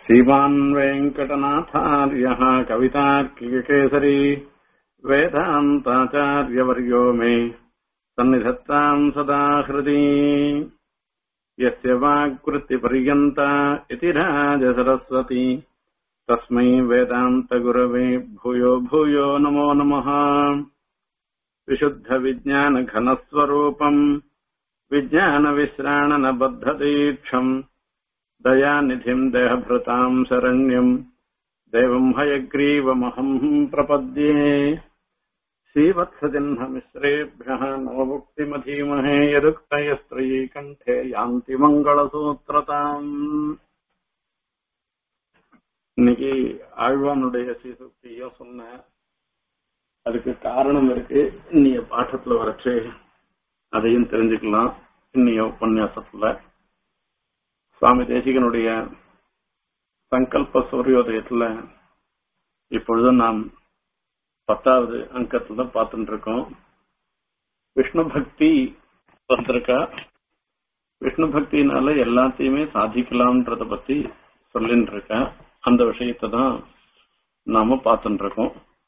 श्रीमान् वेङ्कटनाथार्यः कवितार्किककेसरी वेदान्ताचार्यवर्यो मे सन्निधत्ताम् सदा हृदि यस्य वाक्वृत्तिपर्यन्ता इति राजसरस्वती तस्मै वेदान्तगुरवे भूयो भूयो नमो नमः विशुद्धविज्ञानघनस्वरूपम् विज्ञानविश्राणनबद्धदीक्षम् दयानिधिम् देहभृताम् शरण्यम् देवम् हयग्रीवमहम् प्रपद्ये श्रीवत्सजह्नमिश्रेभ्यः नवमुक्तिमधीमहे यदुक्तयस्त्रयी कण्ठे यान्ति मङ्गलसूत्रताम् இன்னைக்கு ஆழ்வானுடைய சீசுக்தியோ சொன்ன அதுக்கு காரணம் இருக்கு இன்னைய பாட்டத்துல வரைச்சு அதையும் தெரிஞ்சுக்கலாம் இன்னைய உபன்யாசத்துல சுவாமி தேசிகனுடைய சங்கல்ப சூரியோதயத்துல இப்பொழுது நாம் பத்தாவது அங்கத்துல பார்த்துட்டு இருக்கோம் விஷ்ணு பக்தி வந்திருக்கா விஷ்ணு பக்தினால எல்லாத்தையுமே சாதிக்கலாம்ன்றத பத்தி சொல்லிட்டு இருக்கா அந்த விஷயத்தை தான் நாம பார்த்துட்டு இருக்கோம்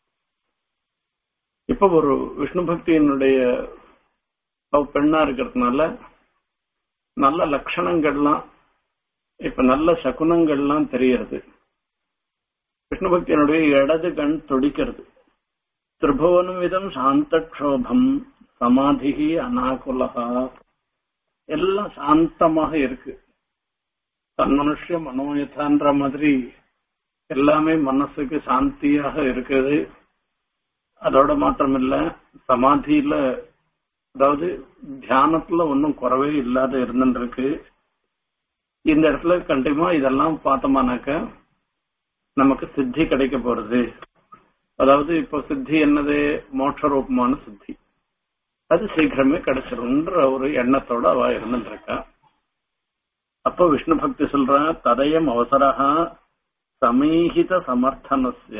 இப்ப ஒரு விஷ்ணு பக்தியினுடைய அவ பெண்ணா இருக்கிறதுனால நல்ல லட்சணங்கள்லாம் இப்ப நல்ல சகுனங்கள்லாம் தெரியறது விஷ்ணு பக்தியினுடைய இடது கண் துடிக்கிறது திரிபுவனம் விதம் சாந்தக்ஷோபம் சமாதி அனாகுலகா எல்லாம் சாந்தமாக இருக்கு தன்மனுஷ்ய மனோயதான்ற மாதிரி எல்லாமே மனசுக்கு சாந்தியாக இருக்குது அதோட மாற்றம் இல்ல சமாதியில அதாவது தியானத்துல ஒன்றும் குறவே இல்லாத இருந்துருக்கு இந்த இடத்துல கண்டிப்பா இதெல்லாம் பார்த்தோமானாக்க நமக்கு சித்தி கிடைக்க போறது அதாவது இப்போ சித்தி என்னது மோட்ச ரூபமான சித்தி அது சீக்கிரமே கிடைச்சிரும்ன்ற ஒரு எண்ணத்தோட அவ இருந்துருக்கா அப்போ விஷ்ணு பக்தி சொல்ற ததயம் அவசரா சமீஹித சமர்த்தனஸ்ய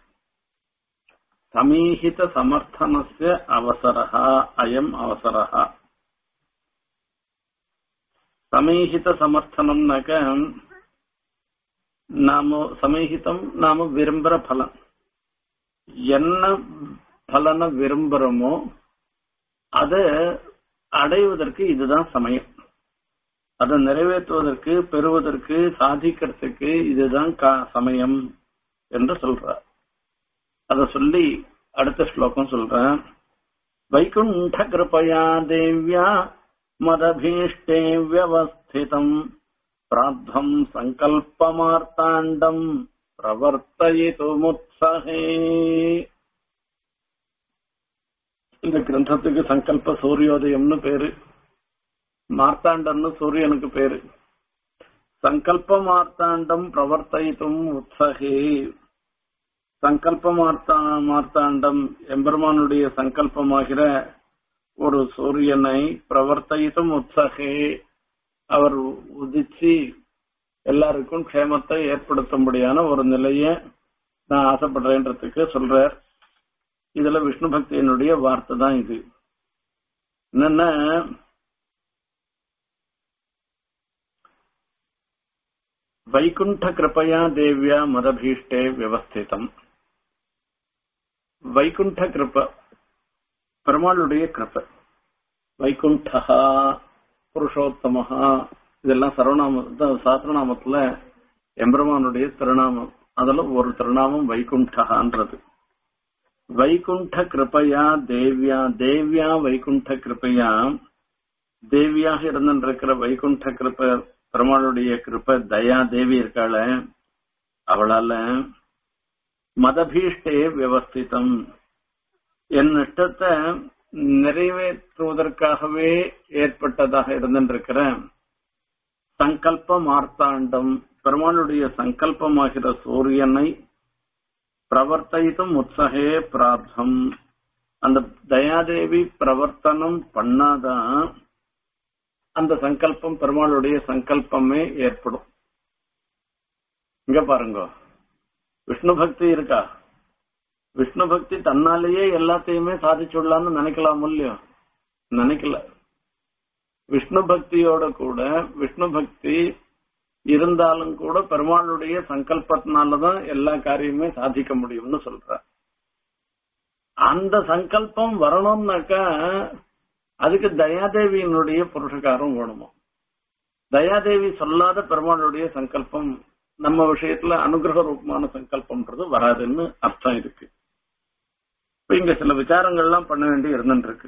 சமீஹித சமர்த்தனஸ்ய அவசரः அயம் அவசரः சமீஹித சமர்த்தனம்னாக்க நாம சமீஹிதம் நாம விரும்புற பலன் என்ன பலனை விரும்புறோமோ அதை அடைவதற்கு இதுதான் சமயம் அதை நிறைவேற்றுவதற்கு பெறுவதற்கு சாதிக்கிறதுக்கு இதுதான் சமயம் என்று சொல்றார் அத சொல்லி அடுத்த ஸ்லோகம் சொல்றேன் வைகுண்ட கிருபயா தேவ்யா மதபீஷ்டே வியவஸ்திதம் பிராத்தம் சங்கல்பமார்த்தாண்டம் பிரவர்த்தயிதுமுத்சகே இந்த கிரந்தத்துக்கு சங்கல்ப சூரியோதயம்னு பேரு மார்த்தாண்டம்னு சூரியனுக்கு பேரு சங்கல்ப மார்த்தாண்டம் பிரவர்த்தயித்தும் உற்சகே சங்கல்ப மார்த்தா மார்த்தாண்டம் எம்பெருமானுடைய சங்கல்பமாகிற ஒரு சூரியனை பிரவர்த்தயித்தும் உற்சகே அவர் உதிச்சு எல்லாருக்கும் க்ஷேமத்தை ஏற்படுத்தும்படியான ஒரு நிலைய நான் ஆசைப்படுறேன்றதுக்கு சொல்றார் இதுல விஷ்ணு பக்தியினுடைய வார்த்தை தான் இது என்னன்னா வைகுண்ட கிருப்பையா தேவியா மதபீஷ்டே வியவஸ்திதம் வைகுண்ட கிருப்ப பெருமாளுடைய கிருப்ப வைகுண்டா புருஷோத்தமஹா இதெல்லாம் சர்வநாம சாஸ்திரநாமத்துல எம்பெருமானுடைய திருநாமம் அதுல ஒரு திருநாமம் வைகுண்டகான்றது வைகுண்ட கிருப்பையா தேவ்யா தேவ்யா வைகுண்ட கிருப்பையா தேவியாக இருந்திருக்கிற வைகுண்ட கிருப்ப பெருமாளுடைய கிருப்ப தயா தேவி இருக்காள அவளால மதபீஷ்டே வியவஸ்திதம் என் இஷ்டத்தை நிறைவேற்றுவதற்காகவே ஏற்பட்டதாக இருந்திருக்கிற சங்கல்ப மார்த்தாண்டம் பெருமாளுடைய சங்கல்பமாகிற சூரியனை பிரவர்த்தித்தும் உற்சகே பிரார்த்தம் அந்த தயாதேவி பிரவர்த்தனம் பண்ணாதான் அந்த சங்கல்பம் பெருமாளுடைய சங்கல்பமே ஏற்படும் இங்க பாருங்க விஷ்ணு பக்தி இருக்கா விஷ்ணு பக்தி தன்னாலேயே எல்லாத்தையுமே சாதிச்சுடலாம்னு நினைக்கலாம் இல்லையோ நினைக்கல விஷ்ணு பக்தியோட கூட விஷ்ணு பக்தி இருந்தாலும் கூட பெருமாளுடைய சங்கல்பத்தினாலதான் எல்லா காரியமே சாதிக்க முடியும்னு சொல்ற அந்த சங்கல்பம் வரணும்னாக்கா அதுக்கு தயாதேவியினுடைய புருஷகாரம் வேணுமா தயாதேவி சொல்லாத பெருமாளுடைய சங்கல்பம் நம்ம விஷயத்துல அனுகிரக ரூபமான சங்கல்பம்ன்றது வராதுன்னு அர்த்தம் இருக்கு இப்ப இங்க சில விசாரங்கள்லாம் பண்ண வேண்டி இருந்துருக்கு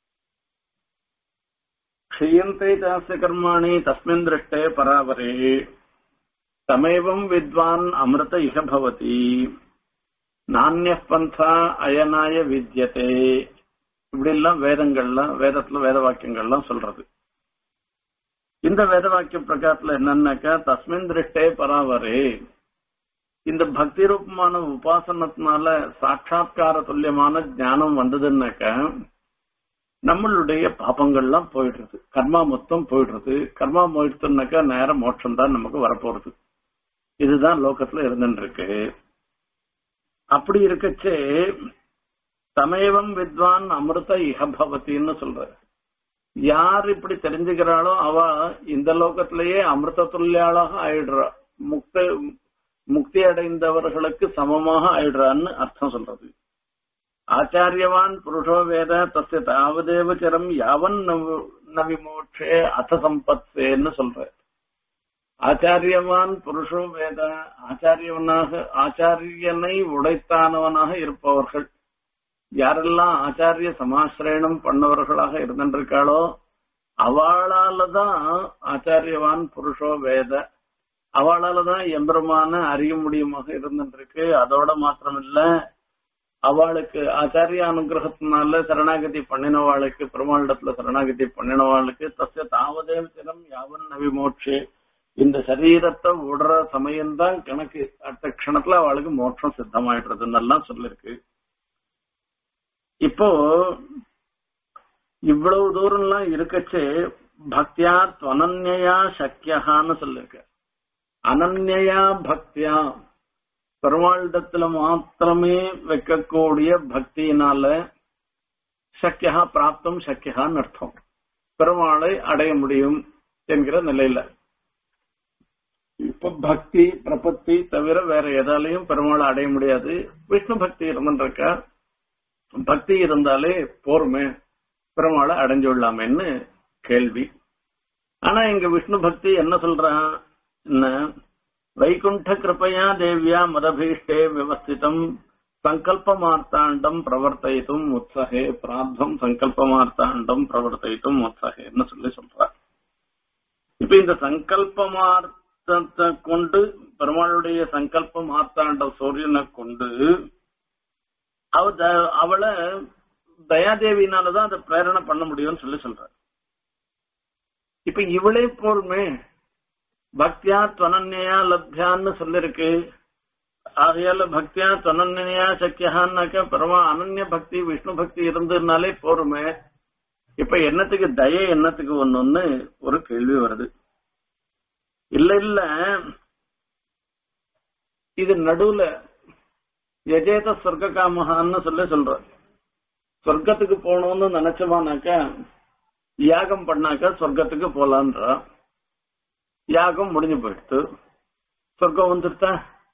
க்ஷயந்தே சாஸ்திர கர்மாணி தஸ்மின் திருஷ்டே பராவரே தமேவம் வித்வான் அமிர்த இக பவதி நானிய பந்தா அயனாய வித்யதே இப்படி எல்லாம் வேதங்கள்லாம் வேதத்துல வேத வாக்கியங்கள்லாம் சொல்றது இந்த வேத வாக்கிய பிரகாரத்துல என்னன்னாக்கா தஸ்மின் திருஷ்டே பராவரே இந்த பக்தி ரூபமான உபாசனத்தினால சாட்சா்கார துல்லியமான ஞானம் வந்ததுன்னாக்கா நம்மளுடைய பாபங்கள்லாம் போயிடுறது கர்மா மொத்தம் போயிடுறது கர்மா போயிடுச்சுனாக்கா நேரம் மோட்சம் தான் நமக்கு வரப்போறது இதுதான் லோகத்துல இருந்துட்டு இருக்கு அப்படி இருக்கச்சே சமயவம் வித்வான் அமிர்த இகபவத்தின்னு சொல்ற யார் இப்படி தெரிஞ்சுக்கிறாளோ அவ இந்த லோகத்திலேயே அமிர்த துல்லியாளாக ஆயிடுறா முக்த முக்தி அடைந்தவர்களுக்கு சமமாக ஆயிடுறான்னு அர்த்தம் சொல்றது ஆச்சாரியவான் புருஷோ வேத தஸ்ய தாவதேவ சிரம் யாவன் ந விமோட்சே அத சம்பத்சேன்னு சொல்ற ஆச்சாரியவான் புருஷோ வேத ஆச்சாரியவனாக ஆச்சாரியனை உடைத்தானவனாக இருப்பவர்கள் யாரெல்லாம் ஆச்சாரிய சமாசிரயணம் பண்ணவர்களாக இருந்திருக்காளோ அவளாலதான் ஆச்சாரியவான் புருஷோ வேத அவளாலதான் எம்பெருமான அறிய முடியுமாக இருந்துருக்கு அதோட மாத்திரமில்ல அவளுக்கு ஆச்சாரிய அனுகிரகத்தினால சரணாகதி பண்ணினவாளுக்கு பெருமாளிடத்துல சரணாகதி பண்ணினவாளுக்கு தஸ்ய தாவதேவ தினம் யாவன் நவிமோட்சே இந்த சரீரத்தை விடுற சமயம்தான் கணக்கு அடுத்த க்ஷணத்துல அவளுக்கு மோட்சம் சித்தமாயிடுறதுன்னு எல்லாம் சொல்லிருக்கு இப்போ இவ்வளவு தூரம்லாம் இருக்கச்சே பக்தியா துவனன்யா சக்கியகான்னு சொல்லிருக்க அனன்யா பக்தியா பெருமாளிடத்துல மாத்திரமே வைக்கக்கூடிய பக்தியினால சக்கியா பிராப்தம் சக்கியான்னு அர்த்தம் பெருமாளை அடைய முடியும் என்கிற நிலையில இப்ப பக்தி பிரபத்தி தவிர வேற எதாலையும் பெருமாளை அடைய முடியாது விஷ்ணு பக்தி இருந்துருக்கா பக்தி இருந்தாலே போருமே பெருமாளை அடைஞ்சு விடலாமேன்னு கேள்வி ஆனா இங்க விஷ்ணு பக்தி என்ன சொல்றான் என்ன வைகுண்ட கிருப்பையா தேவியா மதபீஷ்டே விவஸ்திதம் சங்கல்பமார்த்தாண்டம் பிரவர்த்தித்தும் உற்சகே பிராத்தம் சங்கல்பமார்த்தாண்டம் பிரவர்த்தித்தும் உற்சகேன்னு சொல்லி சொல்றார் இப்ப இந்த சங்கல்பமார்த்தத்தை கொண்டு பெருமாளுடைய சங்கல்பம் ஆர்த்தாண்ட சூரியனை கொண்டு அவ அவளை தயாதேவினாலதான் அதை பிரேரணை பண்ண முடியும்னு சொல்லி சொல்ற இப்ப இவளே போருமே பக்தியா துவனன்யா லப்தியான்னு சொல்லிருக்கு ஆகையால பக்தியா துவனன்யா சக்கியான்னாக்க பரமா அனன்ய பக்தி விஷ்ணு பக்தி இருந்ததுனாலே போருமே இப்ப என்னத்துக்கு தய என்னத்துக்கு ஒண்ணுன்னு ஒரு கேள்வி வருது இல்ல இல்ல இது நடுவுல எஜேத சொர்க்க காமகான்னு சொல்லி சொல்ற சொர்க்கத்துக்கு போகணும்னு நினைச்சவானாக்கா யாகம் பண்ணாக்க சொர்க்கத்துக்கு போலான்ற யாகம் முடிஞ்சு போயிடுத்து சொர்க்கம் வந்துருத்தா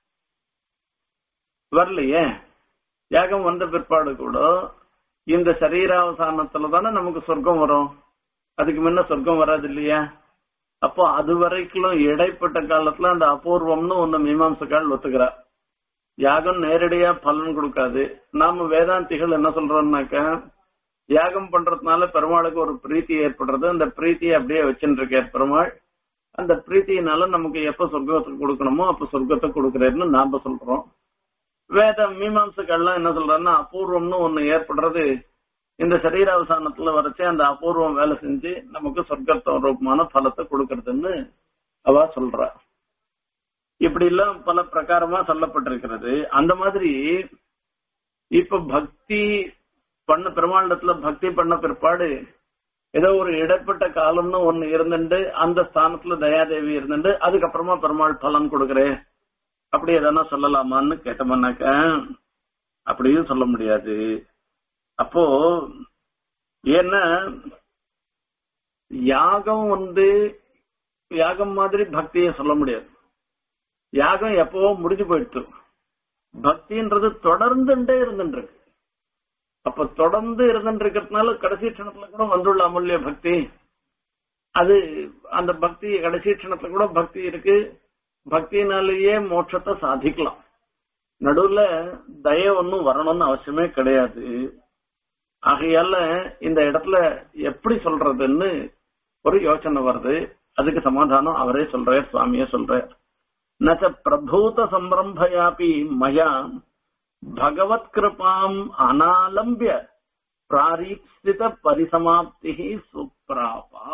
வரலையே யாகம் வந்த பிற்பாடு கூட இந்த சரீராவசானத்துல தானே நமக்கு சொர்க்கம் வரும் அதுக்கு முன்ன சொர்க்கம் வராது இல்லையா அப்போ அது வரைக்கும் இடைப்பட்ட காலத்துல அந்த அபூர்வம்னு ஒண்ணு மீமாம்சக்கால் ஒத்துக்கிறா யாகம் நேரடியா பலன் கொடுக்காது நாம வேதாந்திகள் என்ன சொல்றோம்னாக்கா யாகம் பண்றதுனால பெருமாளுக்கு ஒரு பிரீத்தி ஏற்படுறது அந்த பிரீத்தியை அப்படியே வச்சுட்டு இருக்கார் பெருமாள் அந்த பிரீத்தியினால நமக்கு எப்ப சொர்க்கத்தை கொடுக்கணுமோ அப்ப சொர்க்கத்தை கொடுக்கறேன்னு நாம சொல்றோம் வேத மீமாம்சக்கள்லாம் என்ன சொல்றாங்கன்னா அபூர்வம்னு ஒண்ணு ஏற்படுறது இந்த சரீராவசானத்துல வரைச்சே அந்த அபூர்வம் வேலை செஞ்சு நமக்கு சொர்க்கத்த ரூபமான பலத்தை கொடுக்கறதுன்னு அவ சொல்றா இப்படி எல்லாம் பல பிரகாரமா சொல்லப்பட்டிருக்கிறது அந்த மாதிரி இப்ப பக்தி பண்ண பெருமாண்டத்துல பக்தி பண்ண பிற்பாடு ஏதோ ஒரு இடைப்பட்ட காலம்னு ஒண்ணு இருந்துட்டு அந்த ஸ்தானத்துல தயாதேவி இருந்துட்டு அதுக்கப்புறமா பெருமாள் பலன் கொடுக்கறேன் அப்படி எதனா சொல்லலாமான்னு கேட்டோம்னாக்க அப்படியும் சொல்ல முடியாது அப்போ ஏன்னா யாகம் வந்து யாகம் மாதிரி பக்தியை சொல்ல முடியாது யாகம் எப்பவோ முடிஞ்சு போயிடுச்சு பக்தின்றது தொடர்ந்துட்டே இருந்துட்டு இருக்கு அப்ப தொடர்ந்து இருந்துட்டு இருக்கிறதுனால கடைசி க்ஷணத்துல கூட வந்துள்ள அமூல்ய பக்தி அது அந்த பக்தி கடைசி க்ஷணத்துல கூட பக்தி இருக்கு பக்தினாலேயே மோட்சத்தை சாதிக்கலாம் நடுவுல தய ஒன்னும் வரணும்னு அவசியமே கிடையாது ஆகையால இந்த இடத்துல எப்படி சொல்றதுன்னு ஒரு யோசனை வருது அதுக்கு சமாதானம் அவரே சொல்றார் சுவாமியே சொல்றார் நச்ச பிரபூத சம்பிரம்பயாபி மயா பகவத் கிருபாம் அனாலம்பிய பிராரீப்சித பரிசமாப்தி சுப்ராபா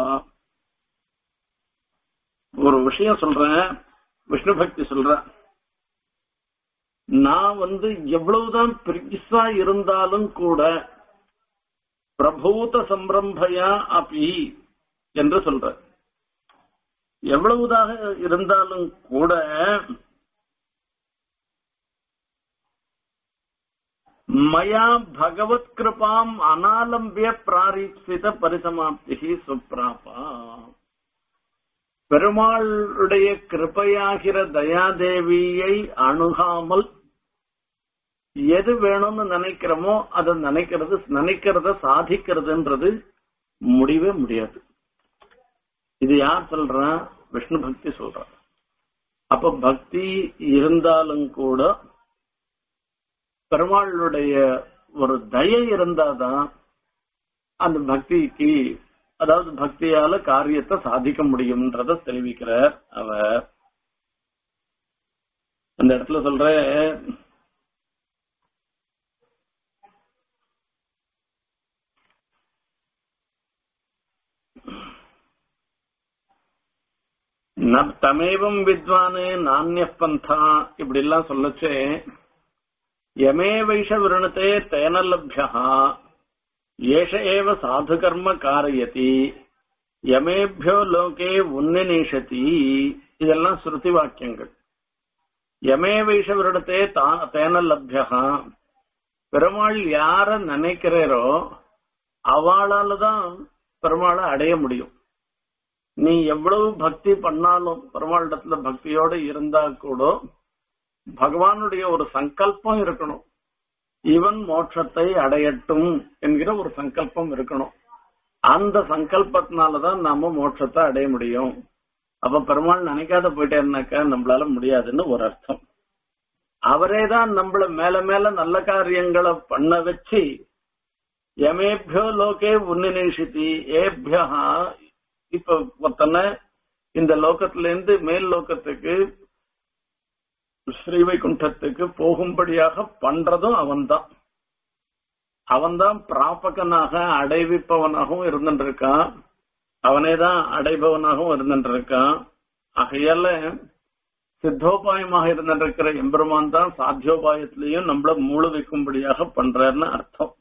ஒரு விஷயம் சொல்றேன் விஷ்ணு பக்தி சொல்றேன் நான் வந்து எவ்வளவுதான் பெருசா இருந்தாலும் கூட பிரபூத சம்பிரம்பயா அபி என்று சொல்ற எவ்வளவுதாக இருந்தாலும் கூட மயா பகவத் கிருபாம் அனாலம்பிய பிராரீப்சித பரிசமாப்தி சுப்ராபா பெருமாளுடைய கிருபையாகிற தயாதேவியை அணுகாமல் எது வேணும்னு நினைக்கிறோமோ அதை நினைக்கிறது நினைக்கிறத சாதிக்கிறதுன்றது முடியவே முடியாது இது யார் சொல்றா விஷ்ணு பக்தி சொல்ற அப்ப பக்தி இருந்தாலும் கூட பெருமாளுடைய ஒரு தயை இருந்தாதான் அந்த பக்திக்கு அதாவது பக்தியால காரியத்தை சாதிக்க முடியும்ன்றத தெரிவிக்கிறார் அவர் அந்த இடத்துல சொல்ற தமேவம் வித்வானு நானிய பந்தா இப்படி எல்லாம் சொல்லச்சே யமே வைஷ விருணத்தே தேன லப்யா ஏஷ ஏவ சாது கர்ம காரயதி யமேபியோ லோகே உன்னிஷதி இதெல்லாம் ஸ்ருதி வாக்கியங்கள் யமே வைஷ விருடத்தே தேன லப்யா பெருமாள் யார நினைக்கிறேரோ அவளால தான் பெருமாளை அடைய முடியும் நீ எவ்வளவு பக்தி பண்ணாலும் பெருமாளிடத்துல பக்தியோட இருந்தா கூட பகவானுடைய ஒரு சங்கல்பம் இருக்கணும் இவன் மோட்சத்தை அடையட்டும் என்கிற ஒரு சங்கல்பம் இருக்கணும் அந்த சங்கல்பத்தினாலதான் நாம மோட்சத்தை அடைய முடியும் அப்ப பெருமாள் நினைக்காத போயிட்டேன்னாக்கா நம்மளால முடியாதுன்னு ஒரு அர்த்தம் அவரே தான் நம்மள மேல மேல நல்ல காரியங்களை பண்ண வச்சு எமேபியோ லோகே உன்னிஷித்தி ஏபியா இப்ப ஒருத்தனை இந்த லோகத்துல இருந்து மேல் லோகத்துக்கு ஸ்ரீவைகுண்டத்துக்கு போகும்படியாக பண்றதும் அவன்தான் அவன்தான் பிராபகனாக அடைவிப்பவனாகவும் இருந்துருக்கான் அவனேதான் அடைபவனாகவும் இருந்துருக்கான் ஆகையால சித்தோபாயமாக இருந்திருக்கிற எம்பெருமான் தான் சாத்தியோபாயத்திலையும் நம்மள மூழ வைக்கும்படியாக பண்றாருன்னு அர்த்தம்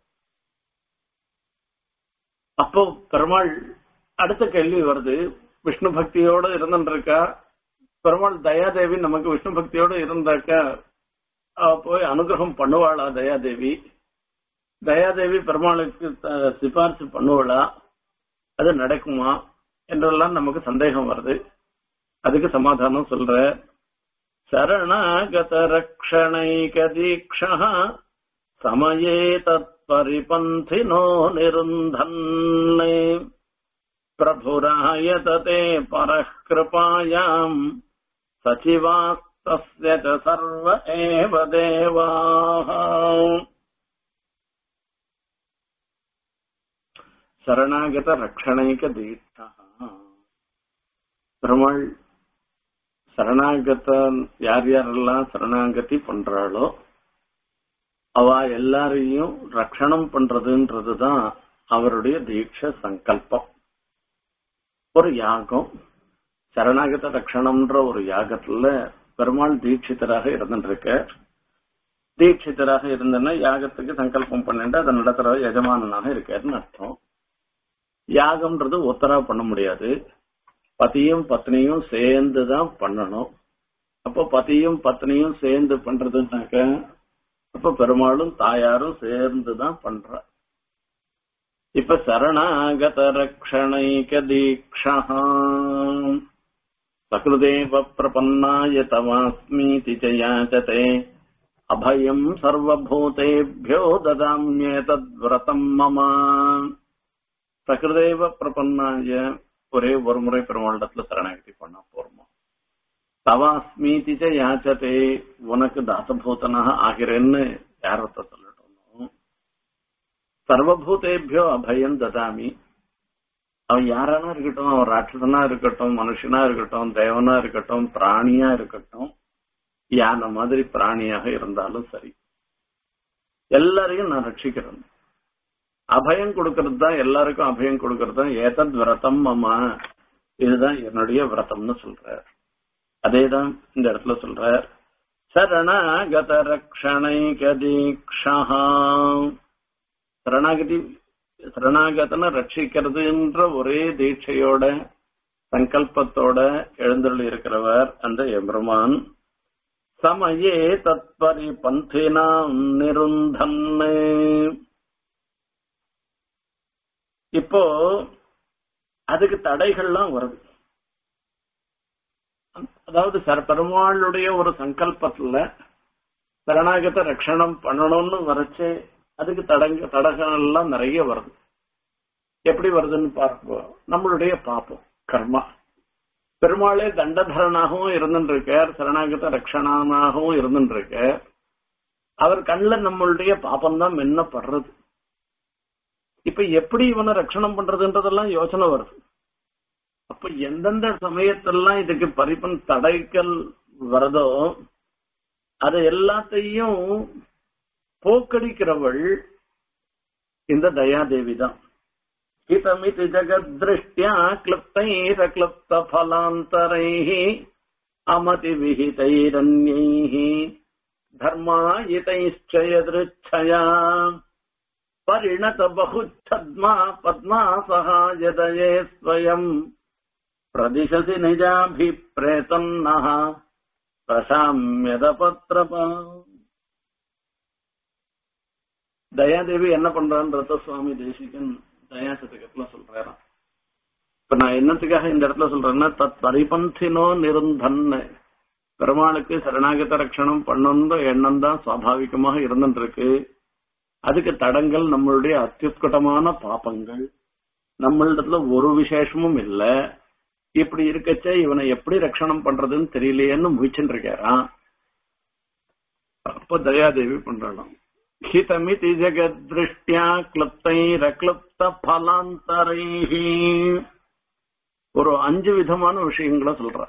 அப்போ பெருமாள் அடுத்த கேள்வி வருது விஷ்ணு பக்தியோட இருந்துருக்கா பெருமாள் தயாதேவி நமக்கு விஷ்ணு பக்தியோட இருந்தாக்க அவ போய் அனுகிரகம் பண்ணுவாளா தயாதேவி தயாதேவி பெருமாளுக்கு சிபாரிசு பண்ணுவாளா அது நடக்குமா என்றெல்லாம் நமக்கு சந்தேகம் வருது அதுக்கு சமாதானம் சொல்ற சரணாகத ரக்ஷணைக தீக்ஷா சமயே தத் பரிபந்தினோ நிருந்தன்னே प्रभुरायतते परः कृपायाम् सचिवास्तस्य च सर्व एव देवाः சரணாகத ரக்ஷணைக தீர்த்தா பெருமாள் சரணாகத யார் யாரெல்லாம் சரணாகதி பண்றாளோ அவ எல்லாரையும் ரக்ஷணம் பண்றதுன்றதுதான் அவருடைய தீட்ச சங்கல்பம் ஒரு யாகம் சரணாகத ரக்ஷணம்ன்ற ஒரு யாகத்துல பெருமாள் தீட்சிதராக இருந்துருக்க தீட்சிதராக இருந்தனா யாகத்துக்கு சங்கல்பம் பண்ணிட்டு அதை நடத்துற எஜமானனாக இருக்காருன்னு அர்த்தம் யாகம்ன்றது ஒத்தரா பண்ண முடியாது பத்தியும் பத்னியும் சேர்ந்து தான் பண்ணணும் அப்போ பதியும் பத்னியும் சேர்ந்து பண்றதுனாக்க அப்ப பெருமாளும் தாயாரும் சேர்ந்து தான் பண்ற இப்ப சரணாகத ரக்ஷணைக தீக்ஷா சகிருதேவ பிரபன்னாய தவாஸ்மீதி ச யாச்சதே அபயம் சர்வபூதேபியோ ததாமியேதத்விரதம் மம சகிருதேவ பிரபன்னாய ஒரே ஒரு முறை பெருமாளிடத்துல சரணாகதி பண்ண போறோமா தவாஸ்மீதி ச யாச்சதே உனக்கு தாசபூதனாக ஆகிறேன்னு யாரத்த சொல்லட்டும் சர்வபூதேபியோ அபயம் ததாமி அவன் யாரானா இருக்கட்டும் அவன் ராட்சசனா இருக்கட்டும் மனுஷனா இருக்கட்டும் தேவனா இருக்கட்டும் பிராணியா இருக்கட்டும் யானை மாதிரி பிராணியாக இருந்தாலும் சரி எல்லாரையும் நான் ரட்சிக்கிறேன் அபயம் கொடுக்கறது தான் எல்லாருக்கும் அபயம் கொடுக்கறது தான் ஏதத் விரதம் அம்மா இதுதான் என்னுடைய விரதம்னு சொல்றார் அதேதான் இந்த இடத்துல சொல்றார் சரணாகத ரக்ஷணைக தீக்ஷா சரணாகதி சரணாகதனை ரட்சிக்கிறதுன்ற ஒரே தீட்சையோட சங்கல்பத்தோட எழுந்தருள் இருக்கிறவர் அந்த எம்பெருமான் சமயே தத்பரி பந்தினாம் நிருந்தன்னு இப்போ அதுக்கு தடைகள்லாம் வருது அதாவது சர பெருமாளுடைய ஒரு சங்கல்பத்துல சரணாகத்தை ரட்சணம் பண்ணணும்னு வரைச்சு அதுக்கு தடங்க தடங்கள் எல்லாம் நிறைய வருது எப்படி வருதுன்னு பார்ப்போம் நம்மளுடைய பாப்போம் கர்மா பெருமாளே தண்டதரனாகவும் இருந்துருக்கார் சரணாகத ரக்ஷணனாகவும் இருந்துருக்கார் அவர் கண்ணில் நம்மளுடைய பாப்பம் தான் மென்னப்படுறது இப்ப எப்படி இவனை ரட்சணம் பண்றதுன்றதெல்லாம் யோசனை வருது அப்ப எந்தெந்த சமயத்தெல்லாம் இதுக்கு பரிபன் தடைகள் வருதோ அதை எல்லாத்தையும் போக்கடிக்கிறவள் இந்த தயாதேவி தான் ஹிதமிதி ஜகத்ருஷ்டியா கிளிப்தைர கிளிப்த பலாந்தரைः அமதி விஹிதைரண்யைः धर्मायितैश्च यदृच्छया परिणत बहुच्छद्मा पद्मा सहायदये स्वयम् प्रदिशसि निजाभिप्रेतन्नः प्रशाम्यदपत्रपा தயாதேவி என்ன பண்றான்றத சுவாமி தேசிகன் தயா சதகத்துல சொல்றாராம் இப்ப நான் என்னத்துக்காக இந்த இடத்துல சொல்றேன்னா தத் பரிபந்தினோ நிருந்தன்னு பெருமாளுக்கு சரணாகத ரட்சணம் பண்ணணுன்ற எண்ணம் தான் சுவாபாவிகமாக இருந்துட்டு இருக்கு அதுக்கு தடங்கள் நம்மளுடைய அத்தியுத்கட்டமான பாப்பங்கள் நம்மளிடத்துல ஒரு விசேஷமும் இல்ல இப்படி இருக்கச்சே இவனை எப்படி ரட்சணம் பண்றதுன்னு தெரியலையேன்னு முயற்சின்னு இருக்காராம் அப்ப தயாதேவி பண்றாளாம் ஹிதமிதி ஜெகத்ருஷ்டியா கிளுப்தைரக்ளுப்த பலாந்தரைஹி ஒரு அஞ்சு விதமான விஷயங்களை சொல்றா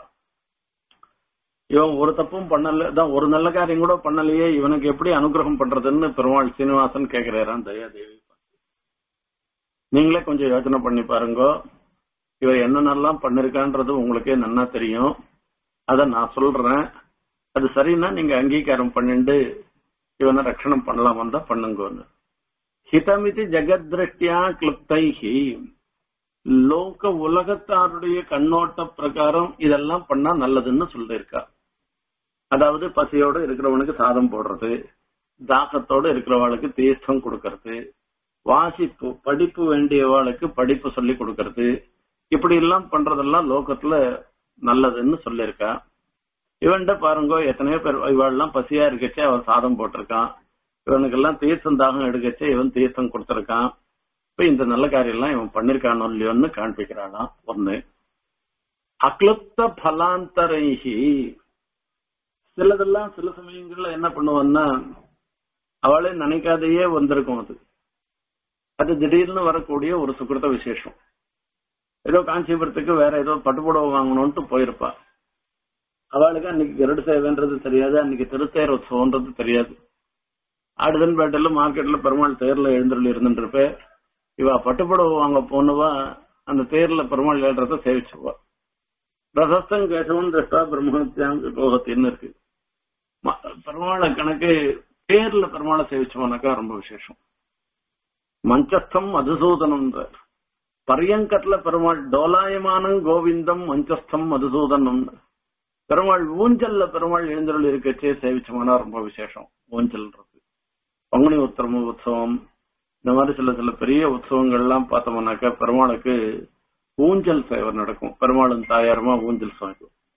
இவன் ஒரு தப்பும் பண்ணல தான் ஒரு நல்ல காரியம் கூட பண்ணலையே இவனுக்கு எப்படி அனுகிரகம் பண்றதுன்னு பெருமாள் சீனிவாசன் கேக்குறாராம் தயாதேவி நீங்களே கொஞ்சம் யோசனை பண்ணி பாருங்க இவர் என்னென்னலாம் பண்ணிருக்கான்றது உங்களுக்கே நன்னா தெரியும் அத நான் சொல்றேன் அது சரின்னா நீங்க அங்கீகாரம் பண்ணிட்டு இவனை ரட்சணம் பண்ணலாம் தான் பண்ணுங்க ஹிதமிதி ஜெகத்ருஷ்டியா கிளிப்தைஹி லோக உலகத்தாருடைய கண்ணோட்ட பிரகாரம் இதெல்லாம் பண்ணா நல்லதுன்னு சொல்லியிருக்கா அதாவது பசியோட இருக்கிறவனுக்கு சாதம் போடுறது தாகத்தோட இருக்கிறவளுக்கு தீர்த்தம் கொடுக்கறது வாசிப்பு படிப்பு வேண்டியவாளுக்கு படிப்பு சொல்லி கொடுக்கறது இப்படி எல்லாம் பண்றதெல்லாம் லோகத்துல நல்லதுன்னு சொல்லியிருக்கா இவன்ட பாருங்க எத்தனையோ பேர் இவாள்லாம் பசியா இருக்கச்சே அவன் சாதம் போட்டிருக்கான் இவனுக்கெல்லாம் தீர்த்தம் தாகம் எடுக்கச்சே இவன் தீர்த்தம் கொடுத்திருக்கான் இப்ப இந்த நல்ல காரியம் எல்லாம் இவன் பண்ணிருக்கானோ இல்லையோன்னு காண்பிக்கிறானா ஒண்ணு அக்லுப்த பலாந்தரைஹி சிலதெல்லாம் சில சமயங்கள்ல என்ன பண்ணுவான்னா அவளே நினைக்காதையே வந்திருக்கும் அது அது திடீர்னு வரக்கூடிய ஒரு சுக்கிரத விசேஷம் ஏதோ காஞ்சிபுரத்துக்கு வேற ஏதோ பட்டுப்புடவை வாங்கணும்ட்டு போயிருப்பா அவளுக்கு அன்னைக்கு கருடு சேவைன்றது தெரியாது அன்னைக்கு திருத்தேர் உற்சவம்ன்றது தெரியாது ஆடுதன்பேட்டையில மார்க்கெட்ல பெருமாள் தேர்ல எழுந்துள்ள இருந்துட்டு இவ பட்டுப்புடவை வாங்க போனவா அந்த தேர்ல பெருமாள் ஏழுறத சேவிச்சுவா ரசஸ்தம் கேசவன் திருஷ்டா பிரம்மஹத்தியாம் விபோகத்தின்னு இருக்கு பெருமாளை கணக்கு தேர்ல பெருமாளை சேவிச்சோம்னாக்கா ரொம்ப விசேஷம் மஞ்சஸ்தம் மதுசூதனம் பரியங்கத்துல பெருமாள் டோலாயமானம் கோவிந்தம் மஞ்சஸ்தம் மதுசூதனம் பெருமாள் ஊஞ்சல்ல பெருமாள் எழுந்தருள் இருக்கச்சே சேவிச்சோம்னா ரொம்ப விசேஷம் ஊஞ்சல்ன்றது பங்குனி உத்தரம உற்சவம் இந்த மாதிரி சில சில பெரிய உற்சவங்கள்லாம் பார்த்தோம்னாக்கா பெருமாளுக்கு ஊஞ்சல் சேவை நடக்கும் பெருமாளும் தாயாருமா ஊஞ்சல் சுவாமிக்கும்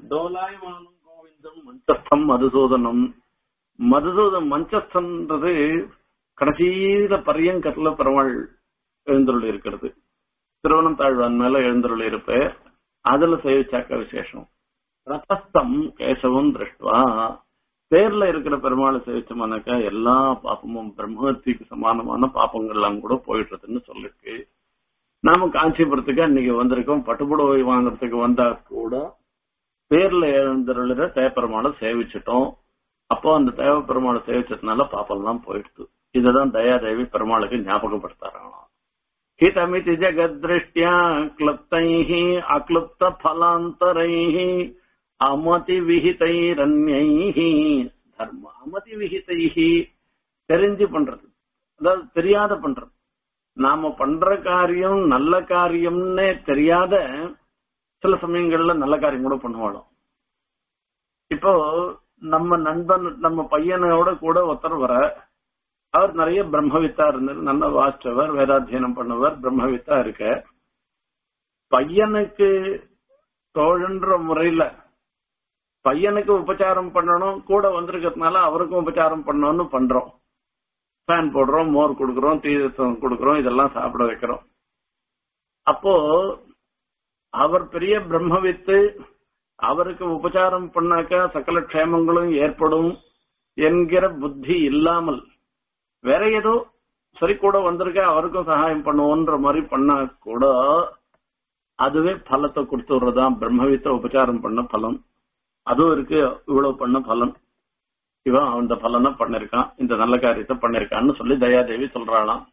டோலாயமானம் கோவிந்தம் மஞ்சஸ்தம் மதுசூதனம் மதுசூதன் மஞ்சஸ்தன்றது கடைசியில பரியங்கத்துல பெருமாள் எழுந்தருள் இருக்கிறது திருவனந்தாழ்வான் மேல எழுந்தருள் இருப்ப அதுல சேவிச்சாக்க விசேஷம் ரதஸ்தம் கேசவம் திருஷ்டுவா தேர்ல இருக்கிற பெருமாளை சேவிச்சோம்னாக்கா எல்லா பாப்பமும் பிரம்மத்திக்கு சமானமான பாப்பங்கள்லாம் கூட போயிடுறதுன்னு சொல்லிருக்கு நாம காஞ்சிபுரத்துக்கு அன்னைக்கு வந்திருக்கோம் பட்டுப்புடவை வாங்குறதுக்கு வந்தா கூட பேர்ல எழுந்தருளிற தேப்பெருமாளை சேவிச்சிட்டோம் அப்போ அந்த தேவ பெருமாளை சேவிச்சதுனால பாப்பெல்லாம் போயிடுது இதுதான் தயாதேவி பெருமாளுக்கு ஞாபகப்படுத்தாராம் ஹிதமிதி ஜெகத்ருஷ்டியா கிளுப்தைः அக்ளுப்த பலாந்தரைः அமதி விஹிதைரண்யைः தர்ம அமதி விஹிதைः தெரிஞ்சு பண்றது அதாவது தெரியாத பண்றது நாம பண்ற காரியம் நல்ல காரியம்னே தெரியாத சில சமயங்கள்ல நல்ல காரியம் கூட பண்ணுவாளோம் இப்போ நம்ம நண்பன் நம்ம பையனோட கூட ஒருத்தர் வர அவர் நிறைய பிரம்மவித்தா இருந்தார் நல்ல வாஸ்டவர் வேதாத்தியனம் பண்ணவர் பிரம்மவித்தா இருக்க பையனுக்கு தோழன்ற முறையில பையனுக்கு உபச்சாரம் பண்ணணும் கூட வந்திருக்கிறதுனால அவருக்கும் உபச்சாரம் பண்ணணும்னு பண்றோம் ஃபேன் போடுறோம் மோர் கொடுக்கறோம் தீர்த்தம் கொடுக்கறோம் இதெல்லாம் சாப்பிட வைக்கிறோம் அப்போ அவர் பெரிய பிரம்மவித்து அவருக்கு உபச்சாரம் பண்ணாக்கா சகல க்ஷேமங்களும் ஏற்படும் என்கிற புத்தி இல்லாமல் வேற ஏதோ சரி கூட வந்திருக்க அவருக்கும் சகாயம் பண்ணுவோன்ற மாதிரி பண்ணா கூட அதுவே பலத்தை கொடுத்து விடுறதுதான் பிரம்மவித்த உபச்சாரம் பண்ண பலன் அதுவும் இருக்கு இவ்வளவு பண்ண பலன் இவன் அந்த பலனை பண்ணிருக்கான் இந்த நல்ல காரியத்தை பண்ணிருக்கான்னு சொல்லி தயாதேவி சொல்றாளாம்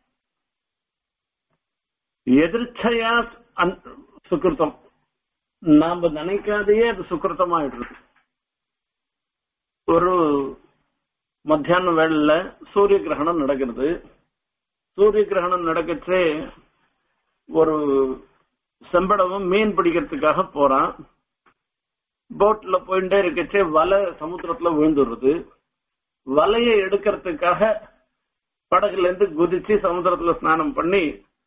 எதிர்ச்சையா சுக்கிருத்தம் நாம நினைக்காதையே அது சுக்கிருத்தம் ஆயிடுறது ஒரு மத்தியான வேளையில சூரிய கிரகணம் நடக்கிறது சூரிய கிரகணம் நடக்கச்சே ஒரு செம்படவன் மீன் பிடிக்கிறதுக்காக போறான் போட்ல போயிட்டே இருக்கச்சே வலை சமுத்திரத்துல விழுந்துடுறது வலையை எடுக்கிறதுக்காக படகுல இருந்து குதிச்சு சமுத்திரத்துல ஸ்நானம் பண்ணி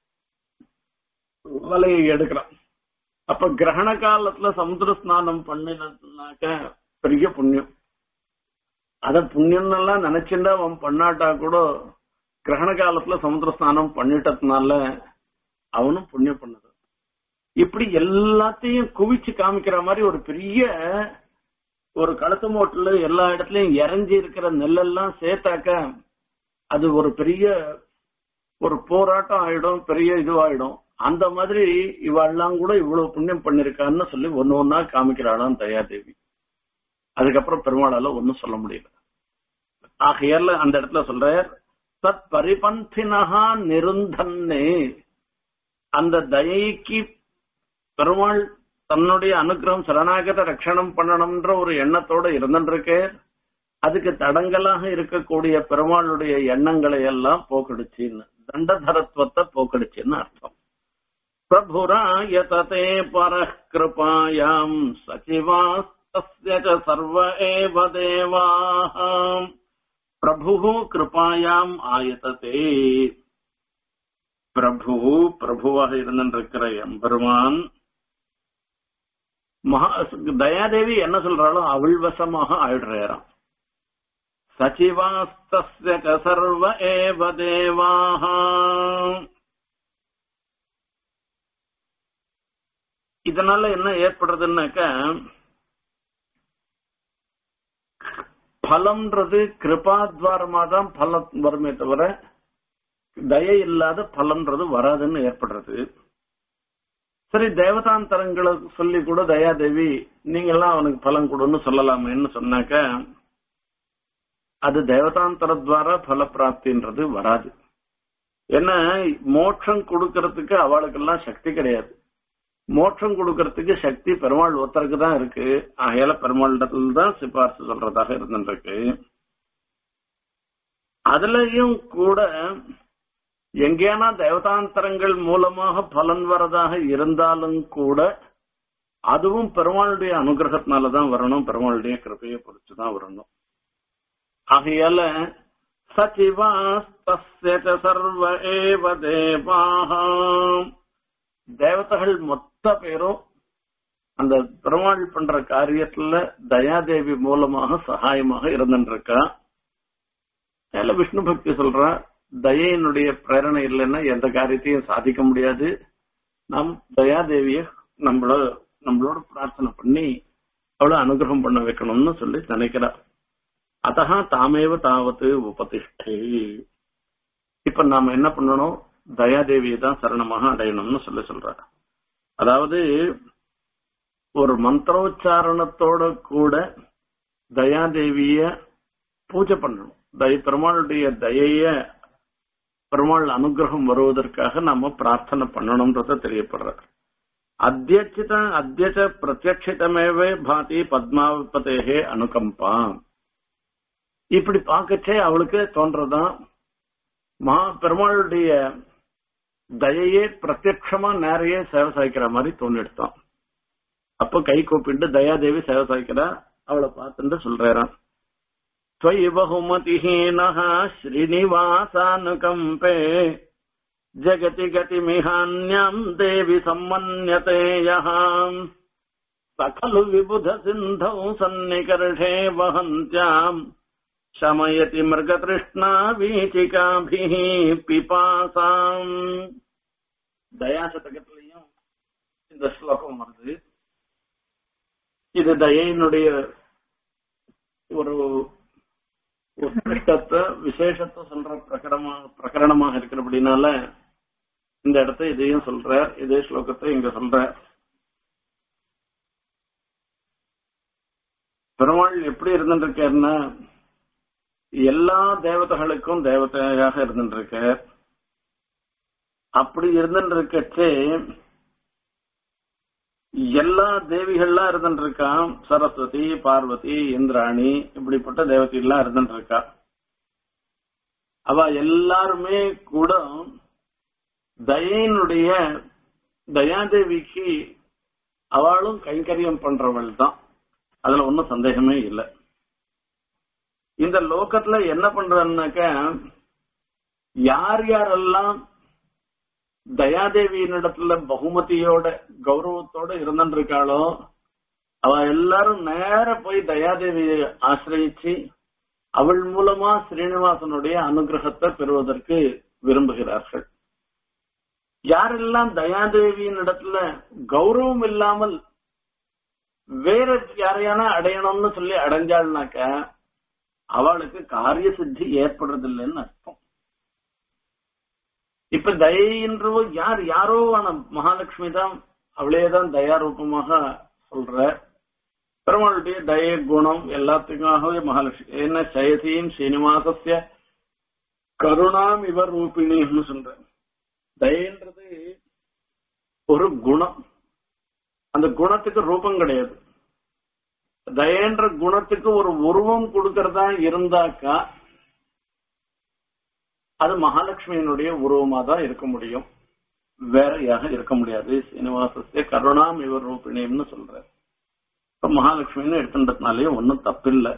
வலையை எடுக்கிறான் அப்ப கிரகண காலத்துல சமுத்திர ஸ்நானம் பண்ணினாக்க பெரிய புண்ணியம் அத புண்ணியம் எல்லாம் நினைச்சுட்டா அவன் பண்ணாட்டா கூட கிரகண காலத்துல சமுத்திர ஸ்நானம் பண்ணிட்டதுனால அவனும் புண்ணியம் பண்ணது இப்படி எல்லாத்தையும் குவிச்சு காமிக்கிற மாதிரி ஒரு பெரிய ஒரு கழுத்து மோட்டுல எல்லா இடத்துலயும் இறஞ்சி இருக்கிற நெல்லெல்லாம் சேர்த்தாக்க அது ஒரு பெரிய ஒரு போராட்டம் ஆயிடும் பெரிய இதுவாயிடும் அந்த மாதிரி இவெல்லாம் கூட இவ்வளவு புண்ணியம் பண்ணிருக்கான்னு சொல்லி ஒன்னு ஒன்னா காமிக்கிறாளாம் தயாதேவி அதுக்கப்புறம் பெருமாளால ஒன்னும் சொல்ல முடியல ஆகையால அந்த இடத்துல சொல்ற தத் பரிபந்தினஹா நெருந்தன்னே அந்த தயைக்கு பெருமாள் தன்னுடைய அனுகிரகம் சரணாகத ரட்சணம் பண்ணணும்ன்ற ஒரு எண்ணத்தோட இருந்துருக்கு அதுக்கு தடங்கலாக இருக்கக்கூடிய பெருமாளுடைய எண்ணங்களை எல்லாம் போக்கடிச்சின்னு தண்டதரத்துவத்தை போக்கடிச்சுன்னு அர்த்தம் பிரபுராயதே பரகிருபாயாம் சச்சிவாஸ்தஸ்ய ச சர்வ ஏவ தேவாः பிரபு கிருபாயாம் ஆயததே பிரபு பிரபுவாக இருந்திருக்கிற எம்பெருமான் மகா தயாதேவி என்ன சொல்றாளோ அவள் வசமாக ஆயிடுறாராம் சச்சிவாஸ்தஸ்ய ச சர்வ ஏவ தேவாः இதனால என்ன ஏற்படுறதுன்னாக்க பலம்ன்றது கிருபாத்வாரமா தான் பலம் வருமே தவிர தய இல்லாத பலன்றது வராதுன்னு ஏற்படுறது சரி தேவதாந்தரங்களை சொல்லி கூட தயாதேவி நீங்கெல்லாம் அவனுக்கு பலன் கொடுன்னு சொல்லலாமேன்னு சொன்னாக்க அது தேவதாந்தரத்வாரா பல பிராப்தின்றது வராது ஏன்னா மோட்சம் கொடுக்கறதுக்கு அவளுக்கெல்லாம் சக்தி கிடையாது மோட்சம் கொடுக்கறதுக்கு சக்தி பெருமாள் ஒருத்தருக்கு தான் இருக்கு ஆகையால பெருமாளிடத்துல தான் சிபாரிசு சொல்றதாக இருந்துருக்கு அதுலயும் கூட எங்கேனா தேவதாந்தரங்கள் மூலமாக பலன் வரதாக இருந்தாலும் கூட அதுவும் பெருமாளுடைய அனுகிரகத்தினாலதான் வரணும் பெருமாளுடைய கிருப்பையை பொறுத்து தான் வரணும் ஆகையால சச்சிவாஸ்தஸ்ய சர்வ ஏவ தேவாஹாம் தேவதைகள் மொத்த பேரும் அந்த பெருமாள் பண்ற காரியத்துல தயாதேவி மூலமாக சகாயமாக இருந்துருக்கா அதுல விஷ்ணு பக்தி சொல்றா தயையினுடைய பிரேரணை இல்லைன்னா எந்த காரியத்தையும் சாதிக்க முடியாது நாம் தயாதேவிய நம்மள நம்மளோட பிரார்த்தனை பண்ணி அவளை அனுகிரகம் பண்ண வைக்கணும்னு சொல்லி நினைக்கிறா அத்தகா தாமேவ தாவத்து உபதிஷ்டை இப்ப நாம என்ன பண்ணணும் தயாதேவியை தான் சரணமாக அடையணும்னு சொல்லி சொல்ற அதாவது ஒரு மந்திரோச்சாரணத்தோட கூட தயாதேவிய பூஜை பண்ணணும் தய பெருமாளுடைய தயைய பெருமாள் அனுகிரகம் வருவதற்காக நாம பிரார்த்தனை பண்ணணும்ன்றத தெரியப்படுற அத்தியட்சித அத்தியச்ச பிரத்யட்சிதமேவே பாதி பத்மாவபதேகே அனுகம்பா இப்படி பார்க்கச்சே அவளுக்கு தோன்றதான் மா பெருமாளுடைய தயையே பிரத்யட்சமா நேரையே சேவை சாய்க்கிற மாதிரி தோணிடுத்தான் அப்ப கை கூப்பிட்டு தயாதேவி சேவை சாய்க்கிறா அவளை பார்த்துட்டு சொல்றாராம் त्वयि बहुमतिहीनः श्रीनिवासानुकम्पे जगति गतिमिहान्यम् देवि सम्मन्यते यः स खलु विबुधसिन्धौ सन्निकर्षे वहन्त्याम् शमयति मृगतृष्णा வீச்சிகாபிः பிபாசாம் தயாசதகத்திலையும் இந்த ஸ்லோகம் வருது இது தயையினுடைய ஒரு உத்கிருஷ்டத்தை விசேஷத்தை சொல்ற பிரகடமா பிரகரணமாக இருக்கிறபடினால இந்த இடத்த இதையும் சொல்ற இதே ஸ்லோகத்தை இங்க சொல்ற பெருமாள் எப்படி இருந்துருக்காருன்னா எல்லா தேவதைகளுக்கும் தேவதையாக இருந்துருக்க அப்படி இருந்துருக்கச்சே எல்லா தேவிகள்லாம் இருந்துட்டு இருக்கான் சரஸ்வதி பார்வதி இந்திராணி இப்படிப்பட்ட தேவதை எல்லாம் இருந்துட்டு இருக்கா அவ எல்லாருமே கூட தயனுடைய தயாதேவிக்கு அவளும் கைங்கரியம் பண்றவள் தான் அதுல ஒன்னும் சந்தேகமே இல்லை இந்த லோகத்துல என்ன பண்றன்னாக்க யார் யாரெல்லாம் தயாதேவியினிடத்துல பகுமதியோட கௌரவத்தோட இருந்துருக்காளோ அவ எல்லாரும் நேர போய் தயாதேவியை ஆசிரயிச்சு அவள் மூலமா ஸ்ரீனிவாசனுடைய அனுகிரகத்தை பெறுவதற்கு விரும்புகிறார்கள் யாரெல்லாம் தயாதேவியின் இடத்துல கௌரவம் இல்லாமல் வேற யாரையான அடையணும்னு சொல்லி அடைஞ்சாள்னாக்க அவளுக்கு காரிய சித்தி ஏற்படுறதில்லைன்னு அர்த்தம் இப்ப தயைன்றவோ யார் யாரோ ஆன மகாலட்சுமி தான் அவளேதான் தயாரூபமாக சொல்ற பெருமாளுடைய தய குணம் எல்லாத்துக்காகவே மகாலட்சுமி என்ன சயதியும் சீனிவாசஸ்ய கருணாம் இவர் ரூபிணின்னு சொல்ற தயன்றது ஒரு குணம் அந்த குணத்துக்கு ரூபம் கிடையாது தயன்ற குணத்துக்கு ஒரு உருவம் கொடுக்கறதா இருந்தாக்கா அது மகாலட்சுமியினுடைய உருவமா தான் இருக்க முடியும் வேறையாக இருக்க முடியாது சீனிவாசஸ்ய கருணாம் இவர் ரூபிணியம்னு சொல்ற இப்ப மகாலட்சுமின்னு எடுத்துட்டதுனாலே ஒன்னும் தப்பில்லை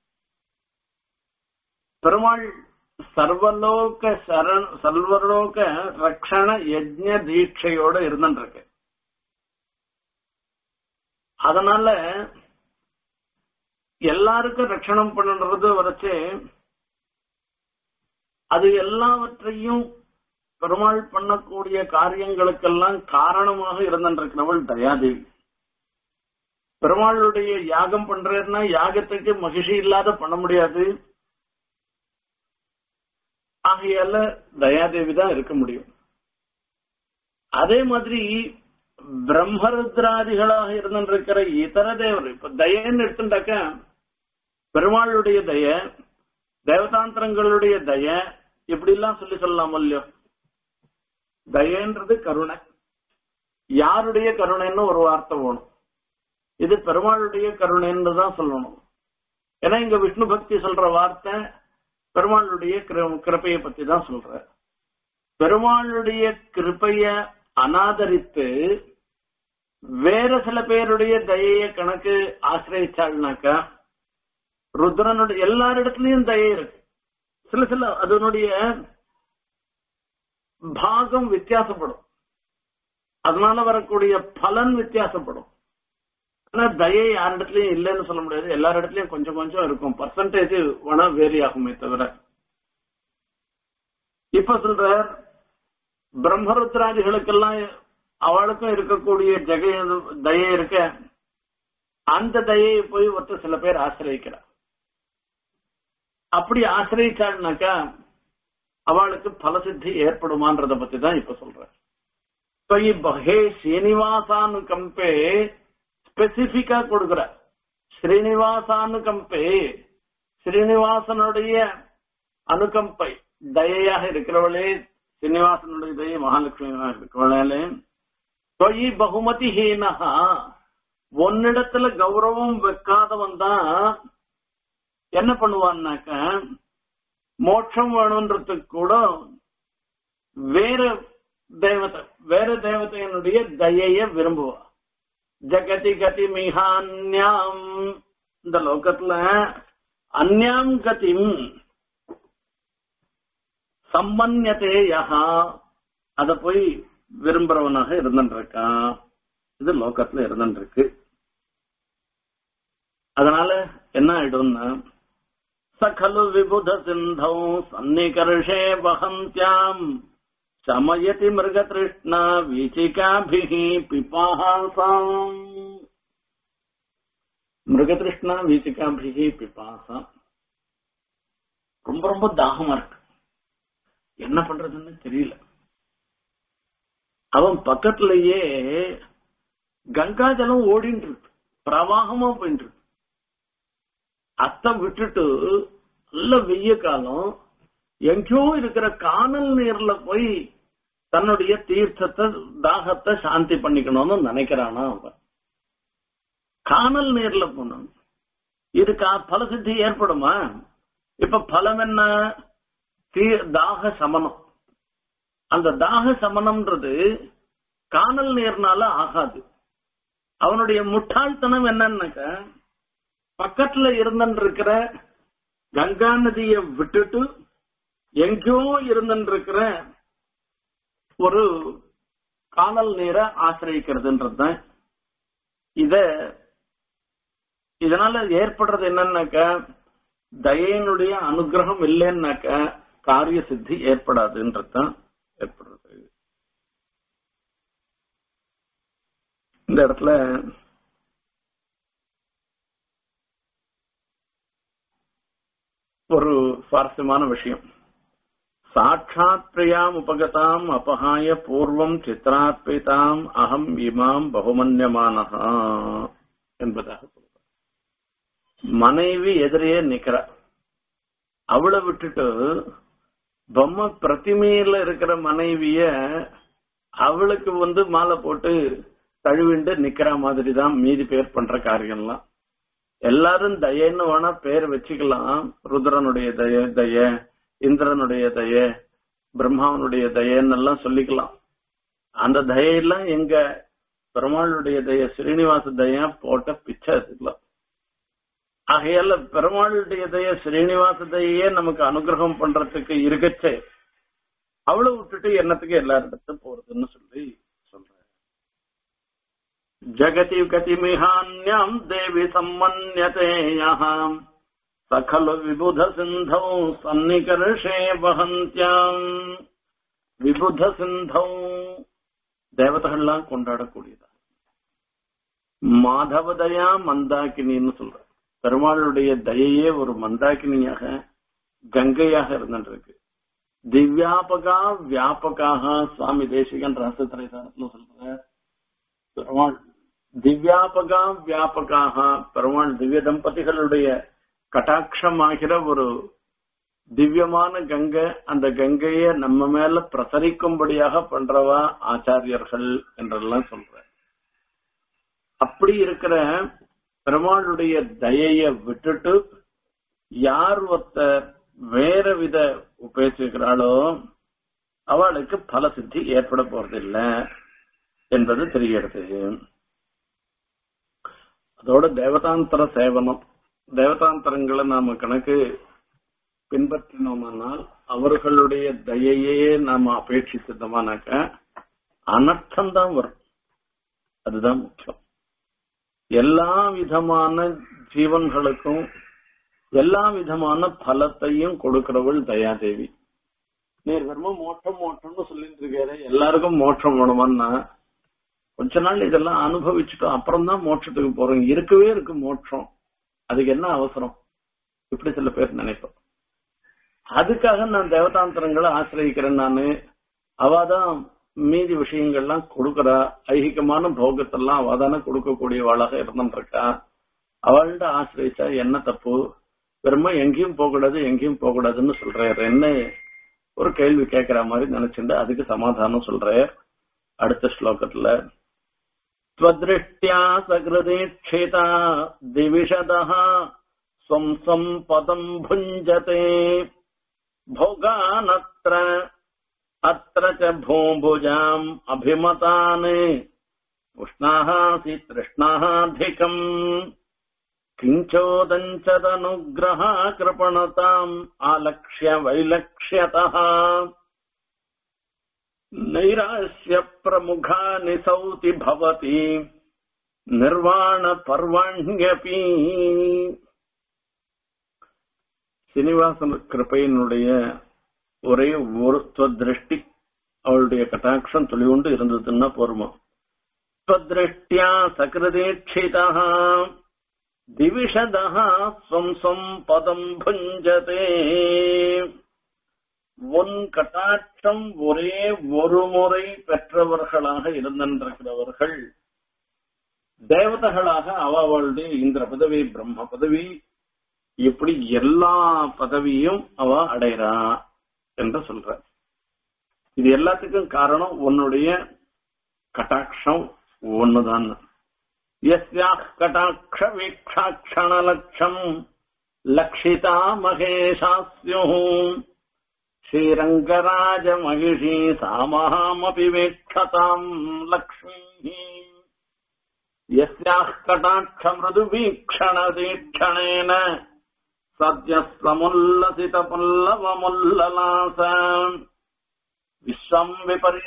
பெருமாள் சர்வலோக சரண் சர்வலோக ரக்ஷண யஜ்ஞ தீட்சையோட இருந்துருக்கு அதனால எல்லாருக்கும் ரட்சணம் பண்ணுறது வரைச்சு அது எல்லாவற்றையும் பெருமாள் பண்ணக்கூடிய காரியங்களுக்கெல்லாம் காரணமாக இருந்திருக்கிறவள் தயாதேவி பெருமாளுடைய யாகம் பண்றேன்னா யாகத்துக்கு மகிழ்ச்சி இல்லாத பண்ண முடியாது ஆகையால தயாதேவி தான் இருக்க முடியும் அதே மாதிரி பிரம்மருத்ராதிகளாக இருந்திருக்கிற இதர தேவர் இப்ப தயன்னு எடுத்துட்டாக்க பெருமாளுடைய தய தேவதாந்திரங்களுடைய தய இப்படி எல்லாம் சொல்லி சொல்லலாம் இல்லையோ தயன்றது கருணை யாருடைய கருணைன்னு ஒரு வார்த்தை வேணும் இது பெருமாளுடைய கருணைன்னு தான் சொல்லணும் ஏன்னா இங்க விஷ்ணு பக்தி சொல்ற வார்த்தை பெருமாளுடைய கிருப்பையை பத்தி தான் சொல்ற பெருமாளுடைய கிருப்பைய அனாதரித்து வேற சில பேருடைய தயைய கணக்கு ஆசிரியச்சாள்னாக்கா ருத்ரனுடைய எல்லாரிடத்துலயும் தயை இருக்கு சில சில அதனுடைய பாகம் வித்தியாசப்படும் அதனால வரக்கூடிய பலன் வித்தியாசப்படும் ஆனா தயை யாரிடத்துலயும் இல்லைன்னு சொல்ல முடியாது எல்லார் இடத்துலயும் கொஞ்சம் கொஞ்சம் இருக்கும் பர்சன்டேஜ் வேணா வேரி ஆகுமே தவிர இப்ப சொல்ற பிரம்மருத்ராதிகளுக்கெல்லாம் அவளுக்கும் இருக்கக்கூடிய ஜெக தயை இருக்க அந்த தயையை போய் ஒருத்தர் சில பேர் ஆசிரியக்கிறார் அப்படி ஆசிரியிச்சாள்னாக்கா அவளுக்கு பலசித்தி ஏற்படுமான்றத பத்தி தான் இப்ப சொல்றேன் இப்ப பகே ஸ்ரீனிவாசானு கம்பே ஸ்பெசிபிக்கா கொடுக்குற ஸ்ரீனிவாசானு கம்பே ஸ்ரீனிவாசனுடைய அனுகம்பை தயையாக இருக்கிறவளே ஸ்ரீனிவாசனுடைய தயை மகாலட்சுமியாக இருக்கிறவளே தொயி பகுமதி ஹீனஹா ஒன்னிடத்துல கௌரவம் வைக்காதவன் தான் என்ன பண்ணுவான்னாக்க மோட்சம் வேணுன்றதுக்கு கூட வேற தேவதை வேற தேவதையினுடைய தயைய விரும்புவா ஜகதி கதி மிகான்யாம் இந்த லோகத்துல அந்யாம் கதிம் சம்பன்யத்தே யஹா அத போய் விரும்புறவனாக இருந்துருக்கான் இது லோகத்துல இருந்துருக்கு அதனால என்ன ஆயிடும்னா சகலு விபுத சிந்தௌ சன்னிகர்ஷே வகந்தியாம் சமயதி மிருக திருஷ்ணா வீச்சிகாபிஹி பிபாசாம் மிருக திருஷ்ணா வீச்சிகாபிஹி பிபாசா ரொம்ப ரொம்ப தாகமா இருக்கு என்ன பண்றதுன்னு தெரியல அவன் பக்கத்திலேயே கங்கா ஜலம் ஓடிட்டு இருக்கு பிரவாகமா போயிட்டு இருக்கு அத்தை விட்டுட்டு நல்ல வெய்ய காலம் எங்கேயோ இருக்கிற காணல் நீர்ல போய் தன்னுடைய தீர்த்தத்தை தாகத்தை சாந்தி பண்ணிக்கணும்னு நினைக்கிறானா அவன் காணல் நீர்ல போனோம் இதுக்கு பலசித்தி ஏற்படுமா இப்ப பலம் என்ன தாக சமனம் அந்த தாக சமனம்ன்றது காணல் நீர்னால ஆகாது அவனுடைய முட்டாள்தனம் என்னன்னாக்க பக்கத்துல இருந்திருக்கிற கங்கா நதிய விட்டுட்டு எங்கேயோ இருந்திருக்கிற ஒரு காணல் நீரை ஆசிரியக்கிறதுன்றதுதான் இத இதனால ஏற்படுறது என்னன்னாக்க தயனுடைய அனுகிரகம் இல்லைன்னாக்க காரிய சித்தி ஏற்படாதுன்றதுதான் ஏற்படுறது இந்த இடத்துல ஒரு சுவாரஸ்யமான விஷயம் சாட்சாத் பிரியாம் உபகதாம் அபகாய பூர்வம் சித்ராத்பிதாம் அகம் இமாம் பகுமன்யமானஹா என்பதாக மனைவி எதிரையே நிக்கிற அவளை விட்டுட்டு பொம்மை பிரதிமையில இருக்கிற மனைவிய அவளுக்கு வந்து மாலை போட்டு தழுவிண்டு நிக்கிற மாதிரி தான் மீதி பேர் பண்ற காரியம்லாம் எல்லாரும் தயன்னு வேணா பேர் வச்சுக்கலாம் ருத்ரனுடைய தய தய இந்திரனுடைய தய பிரம்மாவனுடைய தயன்னு எல்லாம் சொல்லிக்கலாம் அந்த தயெல்லாம் எங்க பெருமாளுடைய தய ஸ்ரீனிவாச தயா போட்ட பிச்சை எடுத்துக்கலாம் ஆகையால பெருமாளுடைய தய ஸ்ரீனிவாச தயையே நமக்கு அனுகிரகம் பண்றதுக்கு இருக்கச்சே அவளை விட்டுட்டு என்னத்துக்கு எல்லா இடத்துக்கும் போறதுன்னு சொல்லி சொல்ற ஜகதி கதிமிஹான்யாம் தேவி சம்மன்யதே யஹாம் சகல விபுத சிந்தௌ சன்னிகர்ஷே வகந்தியாம் விபுத சிந்தௌ தேவதைகள்லாம் கொண்டாடக்கூடியதா மாதவதயா மந்தாக்கினின்னு சொல்ற பெருமாளுடைய தயையே ஒரு மந்தாக்கினியாக கங்கையாக இருந்துருக்கு திவ்யாபகா வியாபகாக சுவாமி தேசிகன் ரசத்திரைசாரத்துல சொல்ற பெருமாள் திவ்யாபகா வியாபகாக பெருமாள் திவ்ய தம்பதிகளுடைய கட்டாட்சமாகிற ஒரு திவ்யமான கங்கை அந்த கங்கைய நம்ம மேல பிரசரிக்கும்படியாக பண்றவா ஆச்சாரியர்கள் என்றெல்லாம் சொல்ற அப்படி இருக்கிற பெருமாளுடைய தயைய விட்டுட்டு யார் ஒருத்தர் வேற வித உபயோகிக்கிறாளோ அவளுக்கு பல சித்தி ஏற்பட போறதில்லை என்பது தெரிகிறது அதோட தேவதாந்தர சேவனம் தேவதாந்தரங்களை நாம கணக்கு பின்பற்றினோமானால் அவர்களுடைய தயையே நாம அபேட்சித்தோமானாக்க அனர்த்தம் தான் வரும் அதுதான் முக்கியம் எல்லா விதமான ஜீவன்களுக்கும் எல்லா விதமான பலத்தையும் கொடுக்கிறவள் தயாதேவி நீர் வெறும் மோட்சம் மோட்சம்னு சொல்லிட்டு இருக்காரு எல்லாருக்கும் மோட்சம் வேணுமான்னா கொஞ்ச நாள் இதெல்லாம் அனுபவிச்சுட்டோம் அப்புறம் தான் மோட்சத்துக்கு போறோம் இருக்கவே இருக்கு மோட்சம் அதுக்கு என்ன அவசரம் இப்படி சில பேர் நினைப்போம் அதுக்காக நான் தேவதாந்திரங்களை ஆசிரியக்கிறேன் நானு அவாதான் மீதி விஷயங்கள்லாம் கொடுக்கறா ஐகிகமான போகத்தெல்லாம் அவதானே கொடுக்கக்கூடியவாளாக இருந்துருக்கா அவள்கிட்ட ஆசிரியச்சா என்ன தப்பு வெறும எங்கேயும் போகக்கூடாது எங்கேயும் போகக்கூடாதுன்னு சொல்றாரு என்ன ஒரு கேள்வி கேட்கிற மாதிரி நினைச்சுட்டு அதுக்கு சமாதானம் சொல்றார் அடுத்த ஸ்லோகத்துல त्वदृष्ट्या सकृदीक्षिता दिविशदः स्वम् स्वम् पदम् भुञ्जते भोगानत्र अत्र च भूभुजाम् अभिमतान् उष्णाहासि तृष्णाहाधिकम् किञ्चोदञ्चदनुग्रह कृपणताम् आलक्ष्य वैलक्ष्यतः नैराश्य प्रमुखानि सौति भवति நிர்வாண சீனிவாசன் கிருப்பையினுடைய ஒரே ஒரு திருஷ்டி அவளுடைய கட்டாட்சம் துளிவுண்டு இருந்ததுன்னா போருமா त्वदृष्ट्या सकृदीक्षितः दिविशदः स्वम् स्वम् பதம் भुञ्जते உன் கட்டாட்சம் ஒரே ஒரு முறை பெற்றவர்களாக இருந்திருக்கிறவர்கள் தேவதைகளாக அவளுடைய இந்திர பதவி பிரம்ம பதவி இப்படி எல்லா பதவியும் அவ அடைறா என்று சொல்ற இது எல்லாத்துக்கும் காரணம் உன்னுடைய கட்டாட்சம் ஒண்ணுதான் எஸ்யா கட்டாட்ச வீக்ஷாட்சண லட்சம் லக்ஷிதா மகேஷாஸ்யும் ஸ்ரீரங்கராஜ மகிஷி சாமஹாமபி வேட்சதாம் லக்ஷ்மீ यस्याः कटाक्षमृदुवीक्षणदीक्षणेन सद्यस्तमुल्लसितपल्लवमुल्ललास विश्वम्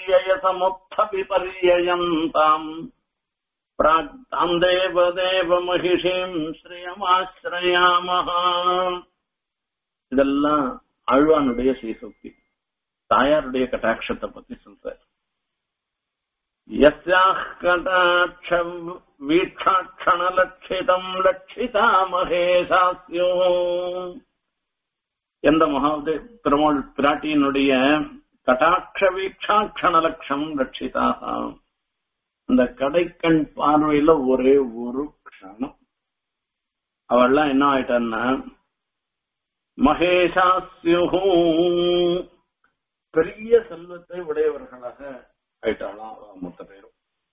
विपर्ययसमुत्थविपर्ययन्ताम् प्राक्ताम् देवदेव महिषीम् ஸ்ரீயமாஸ்ரயாமஹ இதெல்லாம் ஆழ்வானுடைய ஸ்ரீசுக்தி தாயாருடைய கட்டாட்சத்தை பத்தி சொல்றார் यस्याः कटाक्ष வீட்சாட்சணலட்சிதம் லட்சிதா மகேஷாஸ்யோ எந்த மகாவதே பெருமாள் பிராட்டியினுடைய கட்டாட்ச வீட்சாட்சண லட்சம் லட்சிதாக அந்த கடைக்கண் பார்வையில ஒரே ஒரு க்ஷணம் அவள்லாம் என்ன ஆயிட்டான்னா மகேஷாஸ்யு பெரிய செல்வத்தை உடையவர்களாக ஆயிட்டாளாம் அவ மொத்த பேரும்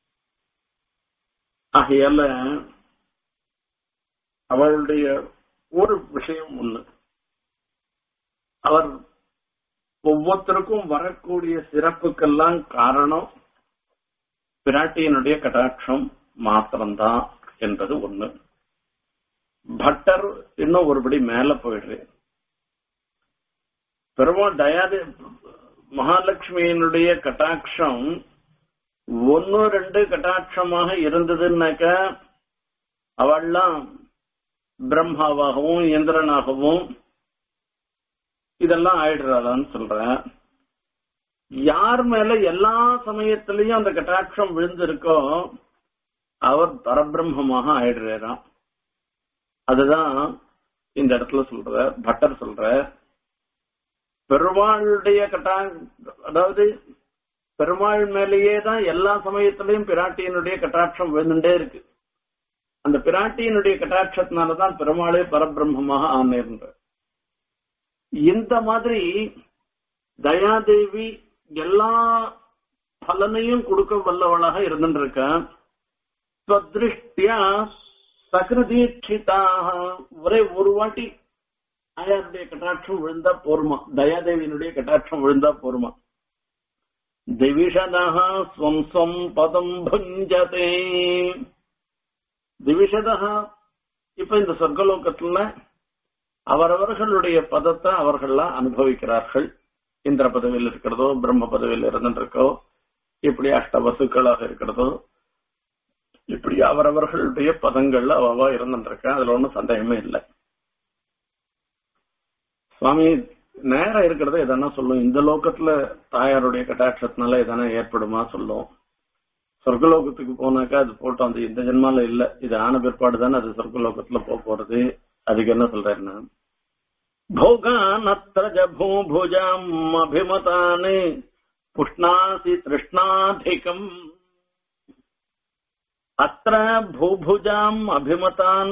ஆகையால அவளுடைய ஒரு விஷயம் ஒண்ணு அவர் ஒவ்வொருத்தருக்கும் வரக்கூடிய சிறப்புக்கெல்லாம் காரணம் பிராட்டியினுடைய கட்டாட்சம் மாத்திரம்தான் என்பது ஒண்ணு பட்டர் இன்னும் ஒருபடி மேல போயிடுறேன் பெருமாள் தயாதி மகாலட்சுமியினுடைய கட்டாட்சம் ஒன்னு ரெண்டு கட்டாட்சமாக இருந்ததுன்னாக்க அவள்லாம் பிரம்மாவாகவும் இந்திரனாகவும் இதெல்லாம் ஆயிடுறாளான்னு சொல்றேன் யார் மேல எல்லா சமயத்திலையும் அந்த கட்டாட்சம் விழுந்திருக்கோ அவர் பரபிரம்மமாக ஆயிடுறாராம் அதுதான் இந்த இடத்துல சொல்ற பட்டர் சொல்ற பெருமாளுடைய கட்டா அதாவது பெருமாள் மேலேயே தான் எல்லா சமயத்திலையும் பிராட்டியினுடைய கட்டாட்சம் விழுந்துட்டே இருக்கு அந்த பிராட்டியினுடைய கட்டாட்சத்தினாலதான் பெருமாளே பரபிரம்மமாக ஆனேன்ற இந்த மாதிரி தயாதேவி எல்லா பலனையும் கொடுக்க வல்லவளாக இருந்துருக்க ஸ்வதிருஷ்டியா சகிருதீட்சிதாக ஒரே ஒரு வாட்டி தாயாருடைய கட்டாட்சம் விழுந்தா போருமா தயாதேவியினுடைய கட்டாட்சம் விழுந்தா போருமா திவிஷதா ஸ்வம் ஸ்வம் பதம் புஞ்சதே திவிஷதா இப்ப இந்த சொர்க்கலோகத்துல அவரவர்களுடைய பதத்தை அவர்கள்லாம் அனுபவிக்கிறார்கள் இந்திர பதவியில் இருக்கிறதோ பிரம்ம பதவியில் இருந்துருக்கோ இப்படி அஷ்ட வசுக்களாக இருக்கிறதோ இப்படி அவரவர்களுடைய பதங்கள்ல அவவா இருந்துருக்கா அதுல ஒன்றும் சந்தேகமே இல்லை சுவாமி நேரம் இருக்கிறத எதனா சொல்லும் இந்த லோகத்துல தாயாருடைய கட்டாட்சத்தினால எதனா ஏற்படுமா சொல்லும் சொர்க்கலோகத்துக்கு போனாக்கா அது போட்டோம் அது இந்த ஜென்மால இல்ல இது ஆன பிற்பாடு தானே அது சொர்க்கலோகத்துல போக போறது அதுக்கு என்ன சொல்றேன்னா भोगानत्रज भूभुजाम् अभिमतान् पुष्णासि तृष्णाधिकम् अत्र भूभुजाम् अभिमतान्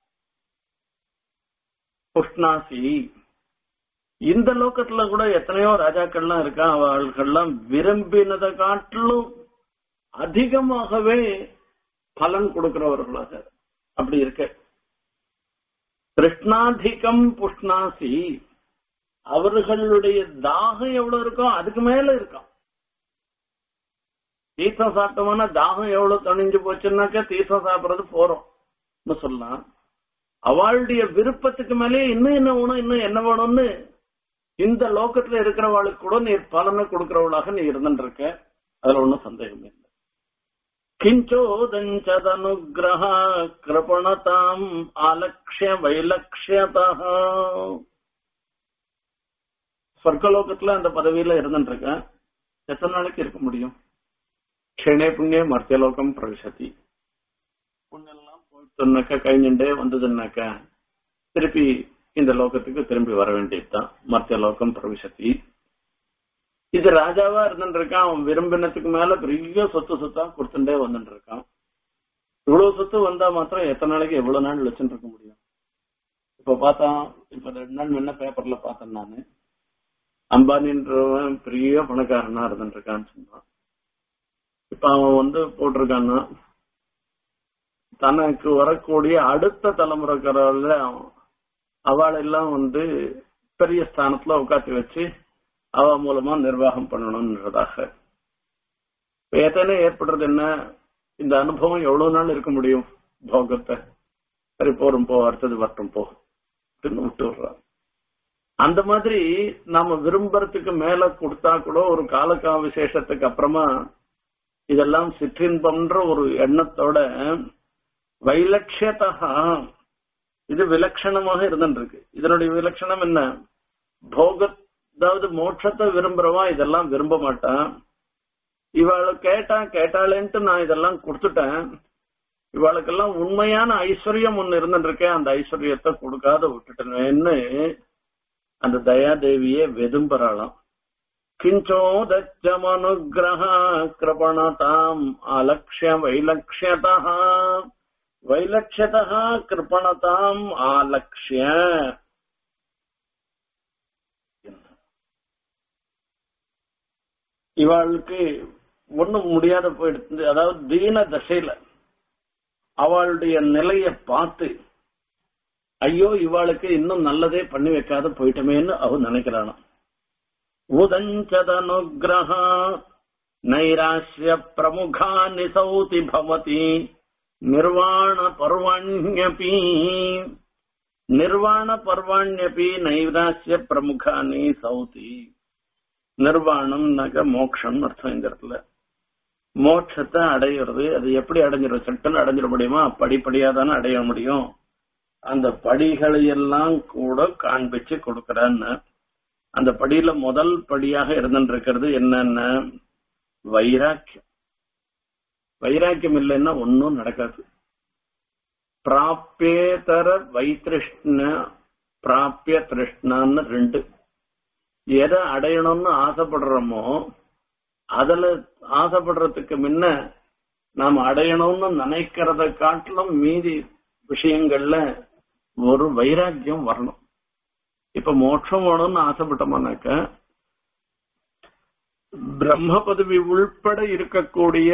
புஷ்ணாசி இந்த லோகத்துல கூட எத்தனையோ ராஜாக்கள்லாம் இருக்கா அவர்கள்லாம் விரும்பினதை காட்டிலும் அதிகமாகவே பலன் கொடுக்கிறவர்களாக அப்படி இருக்க கிருஷ்ணாதிகம் புஷ்ணாசி அவர்களுடைய தாகம் எவ்வளவு இருக்கோ அதுக்கு மேல இருக்கும் தீர்த்தம் சாப்பிட்டோம்னா தாகம் எவ்வளவு தணிஞ்சு போச்சுன்னாக்கா தீர்த்தம் சாப்பிடுறது போறோம் சொல்லலாம் அவளுடைய விருப்பத்துக்கு மேலே இன்னும் என்ன வேணும் இன்னும் என்ன வேணும்னு இந்த லோகத்துல இருக்கிறவளுக்கு கூட நீ பலனை கொடுக்கிறவளாக நீ இருந்துட்டு இருக்க அதுல ஒன்றும் சந்தேகம் இல்லை किञ्चोदञ्चदनुग्रह कृपणताम् आलक्ष्य வைலக்ஷ்யதः சொர்க்கலோகத்துல அந்த பதவியில இருந்துட்டு இருக்க எத்தனை நாளைக்கு இருக்க முடியும் க்ஷணே புண்ணிய மர்த்தியலோகம் பிரவிசதி புண்ணெல்லாம் போயிட்டுனாக்கா கழிஞ்சுட்டே வந்ததுன்னாக்கா திருப்பி இந்த லோகத்துக்கு திரும்பி வர வேண்டியதுதான் மர்த்தியலோகம் பிரவிசதி இது ராஜாவா இருந்துட்டு இருக்கான் அவன் விரும்பினத்துக்கு மேல பெரிய சொத்து சொத்தா கொடுத்துட்டே வந்துட்டு இருக்கான் இவ்வளவு சொத்து வந்தா மாத்திரம் எத்தனை நாளைக்கு எவ்வளவு நாள் வச்சுட்டு இருக்க முடியும் இப்ப பார்த்தா இப்ப ரெண்டு நாள் முன்ன பேப்பர்ல பார்த்தேன் நானு அம்பானின்றவன் பெரிய பணக்காரனா இருந்துட்டு இருக்கான்னு சொன்னான் இப்ப அவன் வந்து போட்டிருக்கான்னா தனக்கு வரக்கூடிய அடுத்த தலைமுறைக்காரர்ல அவளெல்லாம் வந்து பெரிய ஸ்தானத்துல உட்காத்தி வச்சு அவ மூலமா நிர்வாகம் பண்ணணும்ன்றதாக எத்தனை ஏற்படுறது என்ன இந்த அனுபவம் எவ்வளவு நாள் இருக்க முடியும் போகத்தை சரி போறோம் போ அடுத்தது வரட்டும் போ அப்படின்னு விட்டு விடுறான் அந்த மாதிரி நாம விரும்புறதுக்கு மேல கொடுத்தா கூட ஒரு காலக்கா விசேஷத்துக்கு அப்புறமா இதெல்லாம் சிற்றின்பம்ன்ற ஒரு எண்ணத்தோட வைலட்சியத்தா இது விலட்சணமாக இருந்துருக்கு இதனுடைய விலட்சணம் என்ன போக அதாவது மோட்சத்தை விரும்புறவா இதெல்லாம் விரும்ப மாட்டான் இவாளு கேட்டா கேட்டாளேன்ட்டு நான் இதெல்லாம் கொடுத்துட்டேன் இவாளுக்கெல்லாம் உண்மையான ஐஸ்வர்யம் ஒண்ணு இருந்துருக்கேன் அந்த ஐஸ்வர்யத்தை கொடுக்காத விட்டுட்டேன்னு அந்த தயாதேவியே வெதும்புறாளாம் கிஞ்சோதச்சமனுகிரக கிருபணதாம் அலக்ஷ்ய வைலக்ஷ்யதா வைலக்ஷ்யதா கிருபணதாம் ஆலக்ஷ்ய இவாளுக்கு ஒண்ணும் முடியாத போயிடுச்சு அதாவது தீன தசையில அவளுடைய நிலைய பார்த்து ஐயோ இவாளுக்கு இன்னும் நல்லதே பண்ணி வைக்காத போயிட்டமேன்னு அவ நினைக்கிறானா உதஞ்சதனுகிரக நைராசிய பிரமுகா நிசௌதி பவதி நிர்வாண பர்வாண்யபி நிர்வாண பர்வாண்யபி நைராசிய பிரமுகானி சௌதி நிர்வாணம்னாக்க மோட்சம் அர்த்தம் இந்த இடத்துல மோட்சத்தை அடையிறது அது எப்படி அடைஞ்சிடும் சட்டுன்னு அடைஞ்சிட முடியுமா படிப்படியா தானே அடைய முடியும் அந்த படிகளை எல்லாம் கூட காண்பிச்சு கொடுக்கறான்னு அந்த படியில முதல் படியாக இருந்துட்டு இருக்கிறது என்னென்ன வைராக்கியம் வைராக்கியம் இல்லைன்னா ஒன்னும் நடக்காது பிராப்பியேதர வைத்திருஷ்ண பிராப்பிய திருஷ்ணான்னு ரெண்டு எதை அடையணும்னு ஆசைப்படுறோமோ அதுல ஆசைப்படுறதுக்கு முன்ன நாம் அடையணும்னு நினைக்கிறத காட்டிலும் மீதி விஷயங்கள்ல ஒரு வைராக்கியம் வரணும் இப்ப மோட்சம் வேணும்னு ஆசைப்பட்டோம்னாக்க பிரம்ம பதவி உள்பட இருக்கக்கூடிய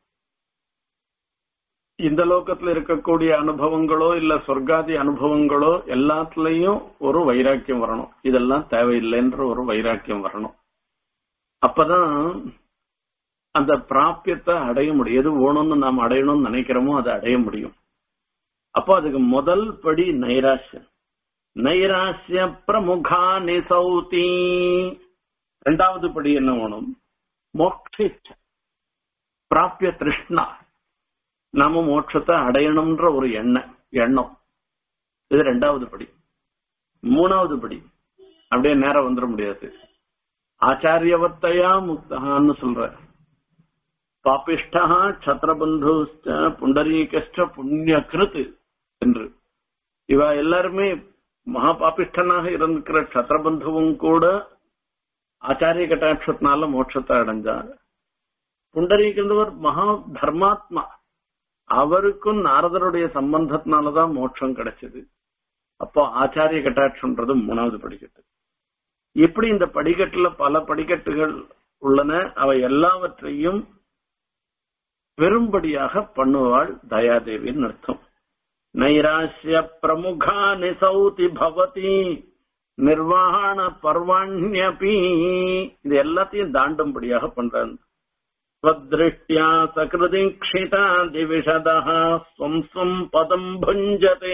இந்த லோகத்துல இருக்கக்கூடிய அனுபவங்களோ இல்ல சொர்க்காதி அனுபவங்களோ எல்லாத்துலயும் ஒரு வைராக்கியம் வரணும் இதெல்லாம் தேவையில்லைன்ற ஒரு வைராக்கியம் வரணும் அப்பதான் அந்த பிராப்பியத்தை அடைய முடியும் எது வேணும்னு நாம் அடையணும்னு நினைக்கிறோமோ அதை அடைய முடியும் அப்போ அதுக்கு முதல் படி நைராசியம் நைராசிய பிரமுகா நிசௌதி ரெண்டாவது படி என்ன வேணும் மோட்ச பிராப்பிய திருஷ்ணா நாம மோட்சத்தை அடையணும்ன்ற ஒரு எண்ணம் எண்ணம் இது ரெண்டாவது படி மூணாவது படி அப்படியே நேரம் வந்துட முடியாது ஆச்சாரியவத்தையா முக்தகான்னு சொல்ற பாபிஷ்டா சத்ரபந்து புண்டரீகஷ்ட புண்ணியகிருத் என்று இவ எல்லாருமே மகா பாபிஷ்டனாக இருந்திருக்கிற சத்ரபந்துவும் கூட ஆச்சாரிய கட்டாட்சத்தினால மோட்சத்தை அடைஞ்சார் புண்டரீகந்தவர் மகா தர்மாத்மா அவருக்கும் நாரதருடைய சம்பந்தத்தினாலதான் மோட்சம் கிடைச்சது அப்போ ஆச்சாரிய கட்டாட்சம்ன்றது மூணாவது படிக்கட்டு இப்படி இந்த படிக்கட்டுல பல படிக்கட்டுகள் உள்ளன அவை எல்லாவற்றையும் பெரும்படியாக பண்ணுவாள் தயாதேவியின் அர்த்தம் நைராசிய பிரமுகா நிசௌதி பவதி நிர்வாண பர்வாண்யபி இது எல்லாத்தையும் தாண்டும்படியாக பண்றாங்க स्वदृष्ट्या सकृदीक्षिता दिविशदः स्वम् स्वम् पदम् भुञ्जते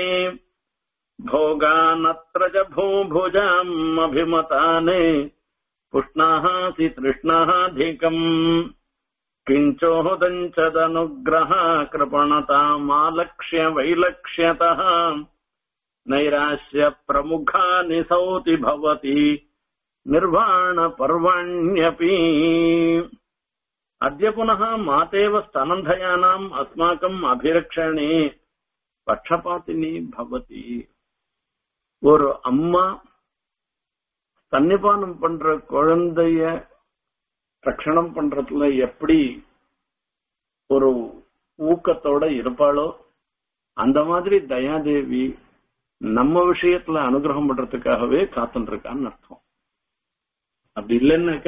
भोगानत्र च भूभुजाम् अभिमताने पुष्णाहासि तृष्णाधिकम् किञ्चोदम् च दनुग्रह कृपणतामालक्ष्य वैलक्ष्यतः नैराश्य प्रमुखा निसौति भवति निर्वाणपर्वाण्यपि अद्य पुनः मातेव स्तनन्धयानाम् अस्माकम् अभिरक्षणे பட்சபாத்தினி பவதி ஒரு அம்மா தன்னிபானம் பண்ற குழந்தைய ரட்சணம் பண்றதுல எப்படி ஒரு ஊக்கத்தோட இருப்பாளோ அந்த மாதிரி தயாதேவி நம்ம விஷயத்துல அனுகிரகம் பண்றதுக்காகவே காத்துட்டு இருக்கான்னு அர்த்தம் அப்படி இல்லைன்னாக்க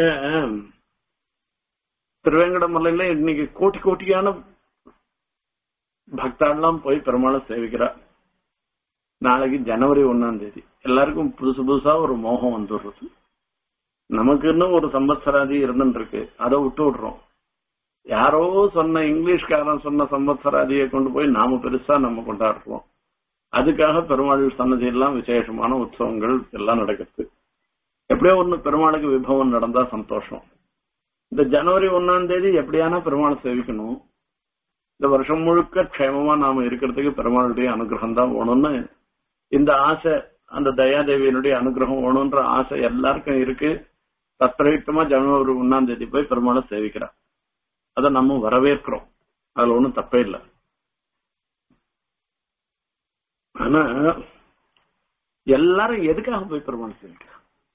திருவேங்கடமலையில இன்னைக்கு கோட்டி கோட்டியான பக்தாள்லாம் போய் பெருமாளை சேவிக்கிறா நாளைக்கு ஜனவரி ஒன்னாம் தேதி எல்லாருக்கும் புதுசு புதுசா ஒரு மோகம் வந்துடுறது நமக்குன்னு ஒரு சம்பத்சராதி இருந்துட்டு இருக்கு அதை விட்டு விடுறோம் யாரோ சொன்ன இங்கிலீஷ்காரன் சொன்ன சம்பத்சராதியை கொண்டு போய் நாம பெருசா நம்ம கொண்டாடுறோம் அதுக்காக பெருமாள் சன்னதி எல்லாம் விசேஷமான உற்சவங்கள் எல்லாம் நடக்குது எப்படியோ ஒண்ணு பெருமாளுக்கு விபவம் நடந்தா சந்தோஷம் இந்த ஜனவரி ஒன்னாம் தேதி எப்படியான பெருமாளை சேவிக்கணும் இந்த வருஷம் முழுக்க க்ஷேமமா நாம இருக்கிறதுக்கு பெருமாளுடைய அனுகிரகம் தான் வேணும்னு இந்த ஆசை அந்த தயாதேவியினுடைய அனுகிரகம் வேணும்ன்ற ஆசை எல்லாருக்கும் இருக்கு தத்ரயுக்தமா ஜனவரி ஒன்னாம் தேதி போய் பெருமாளை சேவிக்கிறா அதை நம்ம வரவேற்கிறோம் அதுல ஒண்ணும் தப்பே இல்லை ஆனா எல்லாரும் எதுக்காக போய் பெருமாளை சேவிக்கிறா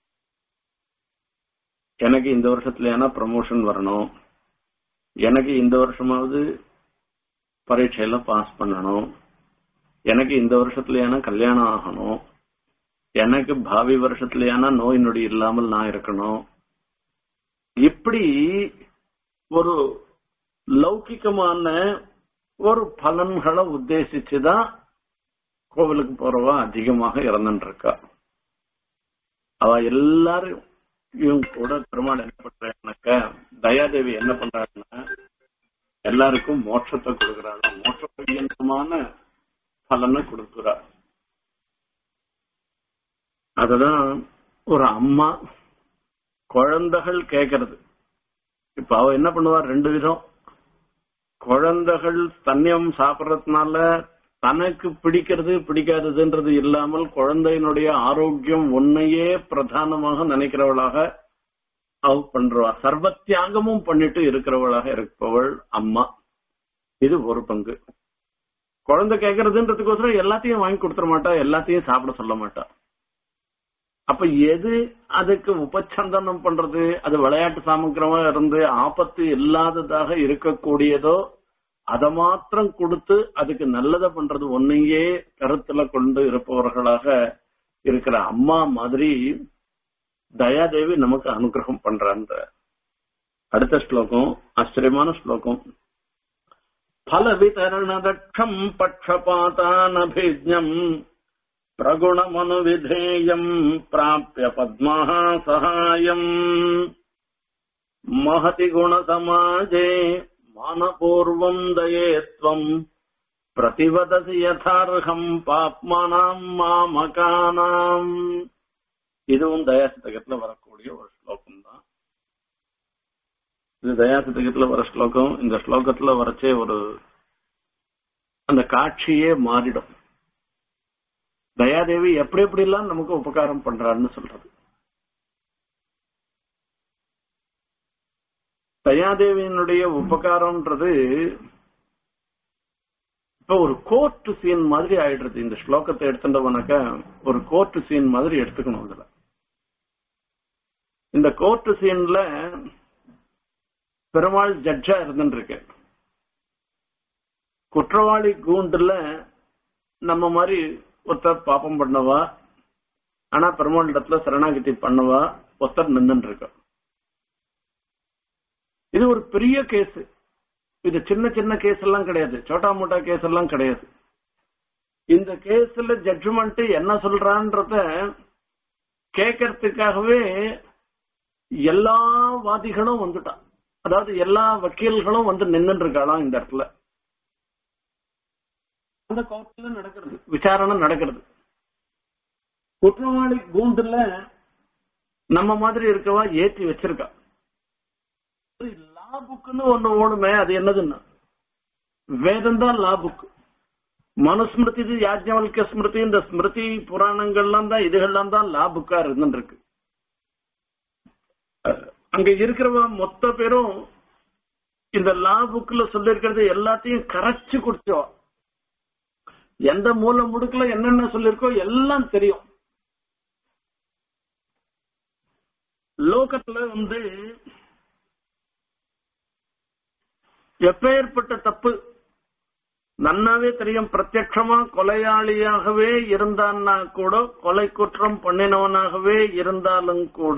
எனக்கு இந்த வருஷத்துல ஏன்னா ப்ரமோஷன் வரணும் எனக்கு இந்த வருஷமாவது பரீட்சையில பாஸ் பண்ணணும் எனக்கு இந்த வருஷத்துலயான கல்யாணம் ஆகணும் எனக்கு பாவி வருஷத்துலயான நோய் நொடி இல்லாமல் நான் இருக்கணும் இப்படி ஒரு லௌகிக்கமான ஒரு பலன்களை உத்தேசிச்சுதான் கோவிலுக்கு போறவா அதிகமாக இறந்துட்டு இருக்கா அவ எல்லாரும் இவங்க கூட பெருமாள் என்ன பண்றாங்கனாக்க தயாதேவி என்ன பண்றாங்கன்னா எல்லாருக்கும் மோட்சத்தை கொடுக்கிறாங்க மோட்ச பரியந்தமான பலனை கொடுக்கிறார் அததான் ஒரு அம்மா குழந்தைகள் கேட்கறது இப்ப அவ என்ன பண்ணுவா ரெண்டு விதம் குழந்தைகள் தன்னியம் சாப்பிடறதுனால தனக்கு பிடிக்கிறது பிடிக்காததுன்றது இல்லாமல் குழந்தையினுடைய ஆரோக்கியம் ஒன்னையே பிரதானமாக நினைக்கிறவளாக அவ பண்றவா சர்வ தியாகமும் பண்ணிட்டு இருக்கிறவளாக இருப்பவள் அம்மா இது ஒரு பங்கு குழந்தை கேட்கறதுன்றதுக்கோசரம் எல்லாத்தையும் வாங்கி கொடுத்துட மாட்டா எல்லாத்தையும் சாப்பிட சொல்ல மாட்டா அப்ப எது அதுக்கு உபச்சந்தனம் பண்றது அது விளையாட்டு சாமக்கிரமா இருந்து ஆபத்து இல்லாததாக இருக்கக்கூடியதோ அதை மாத்திரம் கொடுத்து அதுக்கு நல்லதை பண்றது ஒன்னையே கருத்துல கொண்டு இருப்பவர்களாக இருக்கிற அம்மா மாதிரி தயாதேவி நமக்கு அனுகிரகம் பண்றான்ற அடுத்த ஸ்லோகம் ஆச்சரியமான ஸ்லோகம் பல விதரணதட்சம் பட்சபாதானபிஜம் பிரகுணமனு விதேயம் பிராப்பிய பத்மா சகாயம் மகதி குண சமாஜே மானபூர்வம் தயேத்வம் பிரதிவதசி யதார்ஹம் பாப்மனாம் மாமகானாம் இதுவும் தயாசதகத்துல வரக்கூடிய ஒரு ஸ்லோகம் தான் இது தயாசதகத்துல வர ஸ்லோகம் இந்த ஸ்லோகத்துல வரச்சே ஒரு அந்த காட்சியே மாறிடும் தயாதேவி எப்படி எப்படி எல்லாம் நமக்கு உபகாரம் பண்றான்னு சொல்றது தயாதேவியினுடைய உபகாரம்ன்றது இப்ப ஒரு கோர்ட் சீன் மாதிரி ஆயிடுறது இந்த ஸ்லோகத்தை எடுத்துட்டோம்னாக்கா ஒரு கோர்ட் சீன் மாதிரி எடுத்துக்கணும் இதுல இந்த கோர்ட் சீன்ல பெருமாள் ஜட்ஜா இருந்துருக்கு குற்றவாளி கூண்டுல நம்ம மாதிரி ஒருத்தர் பாப்பம் பண்ணவா ஆனா பெருமாள் இடத்துல சரணாகதி பண்ணவா ஒருத்தர் நின்று இருக்க இது ஒரு பெரிய கேஸ் இது சின்ன சின்ன கேஸ் எல்லாம் கிடையாது சோட்டா மோட்டா கேஸ் எல்லாம் கிடையாது இந்த கேஸ்ல ஜட்ஜ்மெண்ட் என்ன சொல்றான்றத கேட்கறதுக்காகவே எல்லா வாதிகளும் வந்துட்டான் அதாவது எல்லா வக்கீல்களும் வந்து நின்று இருக்காளாம் இந்த இடத்துல அந்த கோர்ட்ல நடக்கிறது விசாரணை நடக்கிறது குற்றவாளி கூண்டுல நம்ம மாதிரி இருக்கவா ஏற்றி வச்சிருக்கா லா புக்குன்னு ஒண்ணு ஓடுமே அது என்னதுன்னா வேதம் தான் லா புக் மனுஸ்மிருதி யாஜ்ஞவல்க ஸ்மிருதி இந்த ஸ்மிருதி புராணங்கள்லாம் தான் இதுகள்லாம் தான் லா புக்கா இருந்துருக்கு அங்க இருக்கிறவ மொத்த பேரும் இந்த லா புக்ல சொல்லிருக்கிறது எல்லாத்தையும் கரைச்சு குடிச்சோம் எந்த மூல முடுக்குல என்னென்ன சொல்லிருக்கோ எல்லாம் தெரியும் லோகத்துல வந்து எப்பேற்பட்ட தப்பு நன்னாவே தெரியும் பிரத்யட்சமா கொலையாளியாகவே இருந்தான்னா கூட கொலை குற்றம் பண்ணினவனாகவே இருந்தாலும் கூட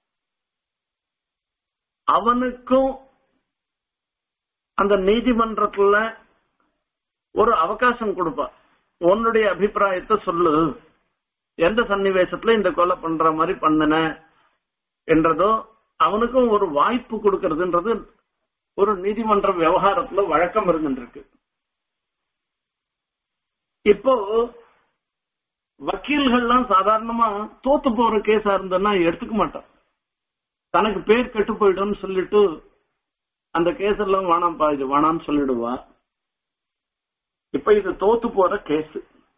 அவனுக்கும் அந்த நீதிமன்றத்துல ஒரு அவகாசம் கொடுப்பா உன்னுடைய அபிப்பிராயத்தை சொல்லு எந்த சன்னிவேசத்துல இந்த கொலை பண்ற மாதிரி பண்ணன என்றதோ அவனுக்கும் ஒரு வாய்ப்பு கொடுக்கறதுன்றது ஒரு நீதிமன்ற விவகாரத்துல வழக்கம் இருந்துருக்கு இப்போ வக்கீல்கள்லாம் சாதாரணமா தோத்து போற கேஸா இருந்ததுன்னா எடுத்துக்க மாட்டான் தனக்கு பேர் கெட்டு போயிடும்னு சொல்லிட்டு அந்த கேஸ் எல்லாம் வேணாம்ப்பா இது வேணாம்னு சொல்லிடுவா இப்ப இது தோத்து போற கேஸ்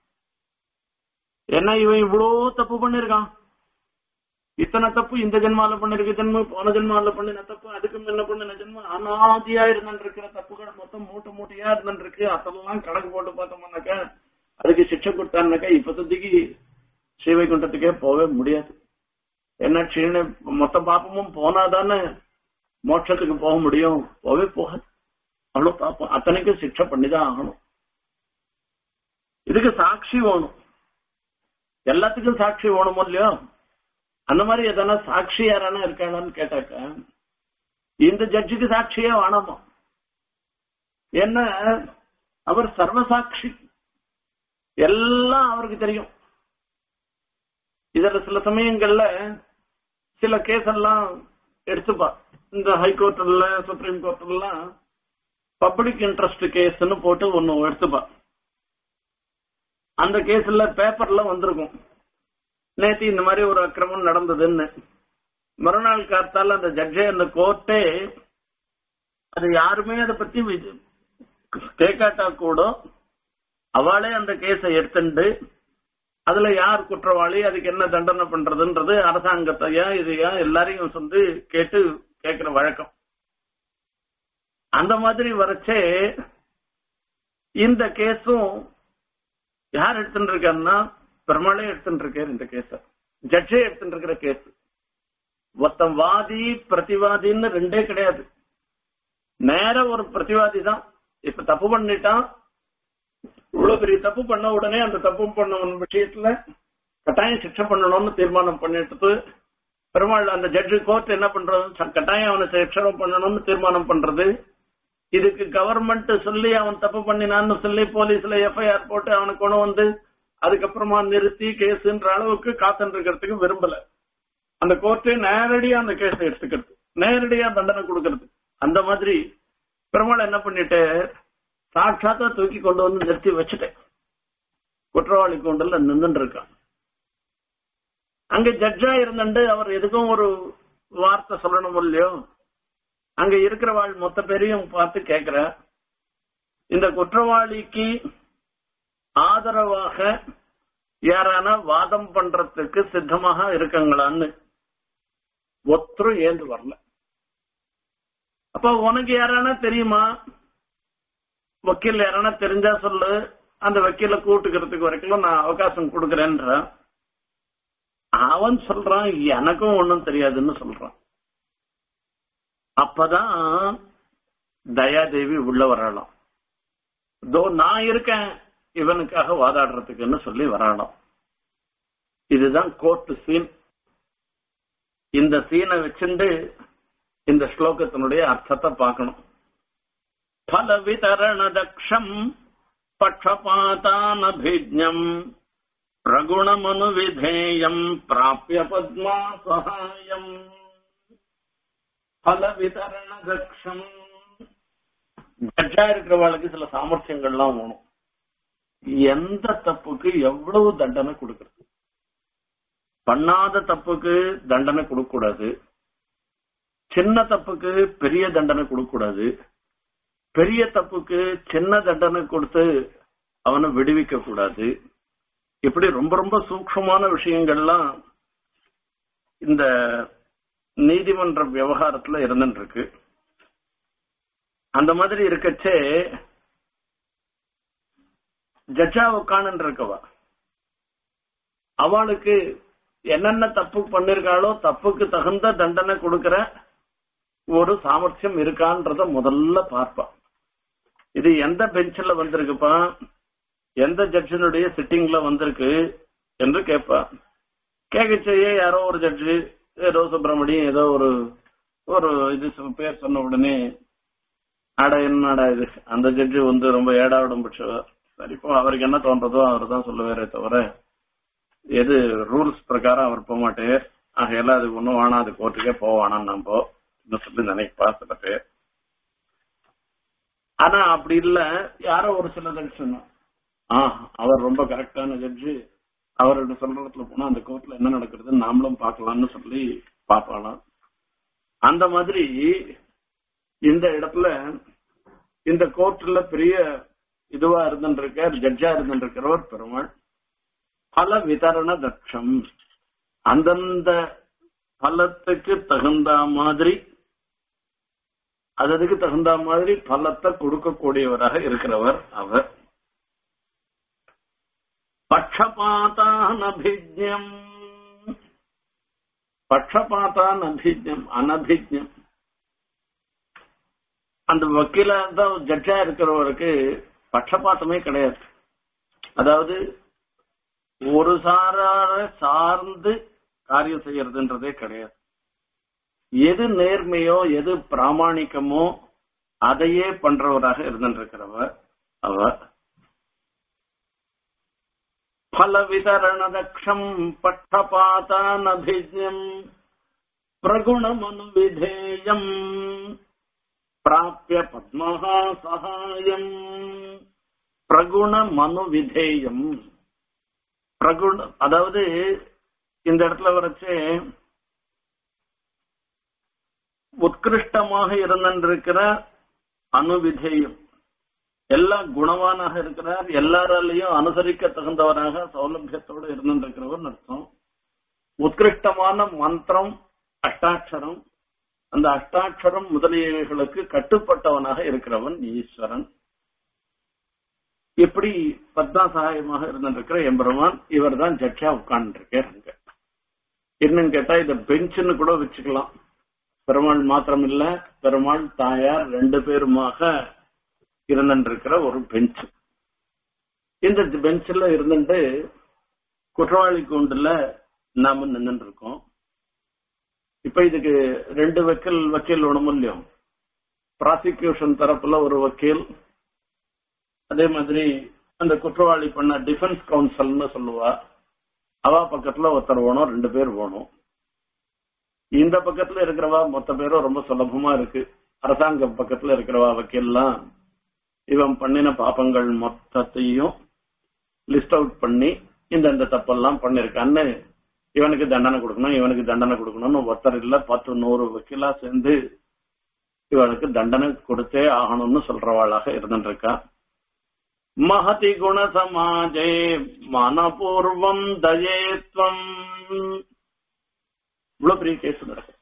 ஏன்னா இவன் இவ்வளோ தப்பு பண்ணிருக்கான் இத்தனை தப்பு இந்த ஜென்மால பண்ணிருக்க ஜென்மம் போன ஜென்மால பண்ணின தப்பு அதுக்கு முன்ன பண்ணின ஜென்மம் அனாதியா இருந்துட்டு இருக்கிற தப்புகள் மொத்தம் மூட்டை மூட்டையா இருந்துட்டு இருக்கு அதெல்லாம் கணக்கு போட்டு பார்த்தோம்னாக்கா அதுக்கு சிக்ஷை கொடுத்தான்னாக்கா இப்போதைக்கு ஸ்ரீவைகுண்டத்துக்கே போகவே முடியாது என்ன க்ஷீண மொத்த பாப்பமும் போனாதானே மோட்சத்துக்கு போக முடியும் போகவே போகாது அவ்வளவு பாப்போம் அத்தனைக்கும் சிக்ஷை பண்ணிதான் ஆகணும் இதுக்கு சாட்சி வேணும் எல்லாத்துக்கும் சாட்சி வேணுமோ இல்லையோ அந்த மாதிரி எதனா சாட்சி யாரானா இருக்கானான்னு கேட்டாக்க இந்த ஜட்ஜுக்கு சாட்சியே வேணாமா என்ன அவர் சர்வசாட்சி எல்லாம் அவருக்கு தெரியும் இதுல சில சமயங்கள்ல சில கேஸ் எல்லாம் எடுத்துப்பா இந்த ஹைகோர்ட்ல சுப்ரீம் கோர்ட்லாம் பப்ளிக் இன்ட்ரெஸ்ட் கேஸ்ன்னு போட்டு ஒன்னு எடுத்துப்பா அந்த கேஸ்ல பேப்பர்ல வந்திருக்கும் நேத்து இந்த மாதிரி ஒரு அக்கிரமம் நடந்ததுன்னு மறுநாள் காத்தால அந்த ஜட்ஜே அந்த கோர்ட்டே அது யாருமே அதை பத்தி வி- கேட்காட்டா கூட அவளே அந்த கேஸை எடுத்துண்டு அதுல யார் குற்றவாளி அதுக்கு என்ன தண்டனை பண்றதுன்றது அரசாங்கத்தையா இதையா எல்லாரையும் வந்து கேட்டு கேட்கிற வழக்கம் அந்த மாதிரி வரச்சே இந்த கேஸும் யார் எடுத்துட்டு இருக்காருன்னா பெருமாளே எடுத்துட்டு இருக்காரு இந்த கேஸ ஜட்ஜே எடுத்துட்டு இருக்கிற கேஸ் ஒருத்தன் வாதி பிரதிவாதின்னு ரெண்டே கிடையாது நேர ஒரு பிரதிவாதி தான் இப்ப தப்பு பண்ணிட்டான் இவ்வளவு பெரிய தப்பு பண்ண உடனே அந்த தப்பு பண்ண விஷயத்துல கட்டாயம் சிக்ஷை பண்ணணும்னு தீர்மானம் பண்ணிட்டு பெருமாள் அந்த ஜட்ஜு கோர்ட் என்ன பண்றது ச- கட்டாயம் அவனை சிக்ஷை பண்ணணும்னு தீர்மானம் பண்றது இதுக்கு கவர்மெண்ட் சொல்லி அவன் தப்பு பண்ணினான்னு சொல்லி போலீஸ்ல எஃப்ஐஆர் போட்டு அவனை கொண்டு வந்து அதுக்கப்புறமா நிறுத்தி கேஸ்ன்ற அளவுக்கு காத்துட்டு இருக்கிறதுக்கு விரும்பல அந்த கோர்ட்டே நேரடியா அந்த கேஸை எடுத்துக்கிறது நேரடியா தண்டனை கொடுக்கறது அந்த மாதிரி பெருமாள் என்ன பண்ணிட்டு சாட்சாத்தா தூக்கி கொண்டு வந்து நிறுத்தி வச்சுட்டேன் குற்றவாளி கூண்டல்ல நின்னுட்டு இருக்கான் அங்க ஜட்ஜா இருந்துட்டு அவர் எதுக்கும் ஒரு வார்த்தை சொல்லணும் இல்லையோ அங்க இருக்கிறவாள் மொத்த பேரையும் பார்த்து கேக்குற இந்த குற்றவாளிக்கு ஆதரவாக யாரான வாதம் பண்றதுக்கு சித்தமாக இருக்கங்களான்னு ஒத்தரும் ஏந்து வரல அப்ப உனக்கு யாரானா தெரியுமா வக்கீல் யாரானா தெரிஞ்சா சொல்லு அந்த வக்கீல கூட்டுக்கிறதுக்கு வரைக்கும் நான் அவகாசம் கொடுக்கறேன்ற அவன் சொல்றான் எனக்கும் ஒண்ணும் தெரியாதுன்னு சொல்றான் அப்பதான் தயாதேவி உள்ள வரலாம் தோ நான் இருக்கேன் இவனுக்காக வாதாடுறதுக்குன்னு சொல்லி வரணும் இதுதான் கோர்ட் சீன் இந்த சீனை வச்சுண்டு இந்த ஸ்லோகத்தினுடைய அர்த்தத்தை பார்க்கணும் பல விதரண தக்ஷம் பட்சபாதானபிஜம் பிரகுணமனு விதேயம் பிராபிய பத்மா சகாயம் பல விதரண தக்ஷம் ஜட்ஜா இருக்கிறவளுக்கு சில சாமர்த்தியங்கள்லாம் வேணும் எந்த தப்புக்கு எவ்வளவு தண்டனை கொடுக்கறது பண்ணாத தப்புக்கு தண்டனை கொடுக்க கூடாது சின்ன தப்புக்கு பெரிய தண்டனை கொடுக்க கூடாது பெரிய தப்புக்கு சின்ன தண்டனை கொடுத்து அவனை விடுவிக்க கூடாது இப்படி ரொம்ப ரொம்ப சூக்ஷமான விஷயங்கள்லாம் இந்த நீதிமன்ற விவகாரத்துல இருந்துட்டு இருக்கு அந்த மாதிரி இருக்கச்சே ஜட்ஜா உட்காந்து இருக்கவா அவளுக்கு என்னென்ன தப்பு பண்ணிருக்காளோ தப்புக்கு தகுந்த தண்டனை கொடுக்கிற ஒரு சாமர்த்தியம் இருக்கான்றத முதல்ல பார்ப்பா இது எந்த பெஞ்சில் வந்திருக்குப்பா எந்த ஜட்ஜினுடைய சிட்டிங்ல வந்திருக்கு என்று கேட்பா கேட்கச்சேயே யாரோ ஒரு ஜட்ஜு ஏதோ சுப்பிரமணியம் ஏதோ ஒரு ஒரு இது பேர் சொன்ன உடனே அட என்னடா இது அந்த ஜட்ஜு வந்து ரொம்ப ஏடாவிடும் பட்சம் சரிப்போ அவருக்கு என்ன தோன்றதோ அவர் தான் சொல்லுவாரே தவிர எது ரூல்ஸ் பிரகாரம் அவர் போக மாட்டேன் ஆகையெல்லாம் அது ஒன்றும் வேணாம் அது கோர்ட்டுக்கே போவானான்னு நம்ப இன்னும் சொல்லி நினைப்பா சில பேர் ஆனா அப்படி இல்ல யாரோ ஒரு சில ஜட்ஜ் சொன்னோம் ஆ அவர் ரொம்ப கரெக்டான ஜட்ஜு அவரோட சொல்றதுல போனா அந்த கோர்ட்ல என்ன நடக்குதுன்னு நாமளும் பார்க்கலாம்னு சொல்லி பார்க்கலாம் அந்த மாதிரி இந்த இடத்துல இந்த கோர்ட்ல பெரிய இதுவா இருந்துருக்கார் ஜட்ஜா இருந்துருக்கிறவர் பெருமாள் பல விதரண தட்சம் அந்தந்த பலத்துக்கு தகுந்த மாதிரி அதற்கு தகுந்த மாதிரி பலத்தை கொடுக்கக்கூடியவராக இருக்கிறவர் அவர் பட்சபாதான் பட்சபாதான் அபிஜம் அனபிஜம் அந்த வக்கீல தான் ஜட்ஜா இருக்கிறவருக்கு பட்சபாத்தமே கிடையாது அதாவது ஒரு சாரார சார்ந்து காரியம் செய்யறதுன்றதே கிடையாது எது நேர்மையோ எது பிராமணிக்கமோ அதையே பண்றவராக இருந்திருக்கிறவர் அவர் பல விதரணதக்ஷம் பட்டபாதானபிஜம் பிரகுணமனு விதேயம் பிராப்பிய பத்மஹா சகாயம் பிரகுண மனு விதேயம் பிரகுண அதாவது இந்த இடத்துல வரைச்சு உத்கிருஷ்டமாக இருந்திருக்கிற அணுவிதேயம் எல்லா குணவானாக இருக்கிறார் எல்லாராலையும் அனுசரிக்க தகுந்தவராக சௌலபியத்தோடு இருந்திருக்கிறவர் அர்த்தம் உத்கிருஷ்டமான மந்திரம் அஷ்டாட்சரம் அந்த அஷ்டாட்சரம் முதலியவைகளுக்கு கட்டுப்பட்டவனாக இருக்கிறவன் ஈஸ்வரன் இப்படி பத்மா சகாயமாக இருந்திருக்கிற எம்பெருமான் இவர் தான் ஜட்ஜா உட்கார்ந்துருக்கார் அங்க என்னன்னு கேட்டா இத பெஞ்சுன்னு கூட வச்சுக்கலாம் பெருமாள் மாத்திரம் இல்ல பெருமாள் தாயார் ரெண்டு பேருமாக இருந்திருக்கிற ஒரு பெஞ்ச் இந்த பெஞ்சில் இருந்துட்டு குற்றவாளி கூண்டுல நாம நின்று இருக்கோம் இப்ப இதுக்கு ரெண்டு வக்கீல் வக்கீல் வேணும் இல்லையோ ப்ராசிக்யூஷன் தரப்புல ஒரு வக்கீல் அதே மாதிரி அந்த குற்றவாளி பண்ண டிஃபென்ஸ் கவுன்சில்னு சொல்லுவா அவ பக்கத்துல ஒருத்தர் வேணும் ரெண்டு பேர் வேணும் இந்த பக்கத்துல இருக்கிறவா மொத்த பேரும் ரொம்ப சுலபமா இருக்கு அரசாங்க பக்கத்துல இருக்கிறவா வக்கீல்லாம் இவன் பண்ணின பாப்பங்கள் மொத்தத்தையும் லிஸ்ட் அவுட் பண்ணி இந்த இந்த தப்பெல்லாம் பண்ணிருக்கான்னு இவனுக்கு தண்டனை கொடுக்கணும் இவனுக்கு தண்டனை கொடுக்கணும்னு ஒருத்தர் இல்ல பத்து நூறு வக்கீலா சேர்ந்து இவனுக்கு தண்டனை கொடுத்தே ஆகணும்னு சொல்றவாளாக இருந்துருக்கா மகதி குணசமாஜே மனபூர்வம் தயேத்வம் இவ்வளவு பெரிய கேஸ் நடக்கும்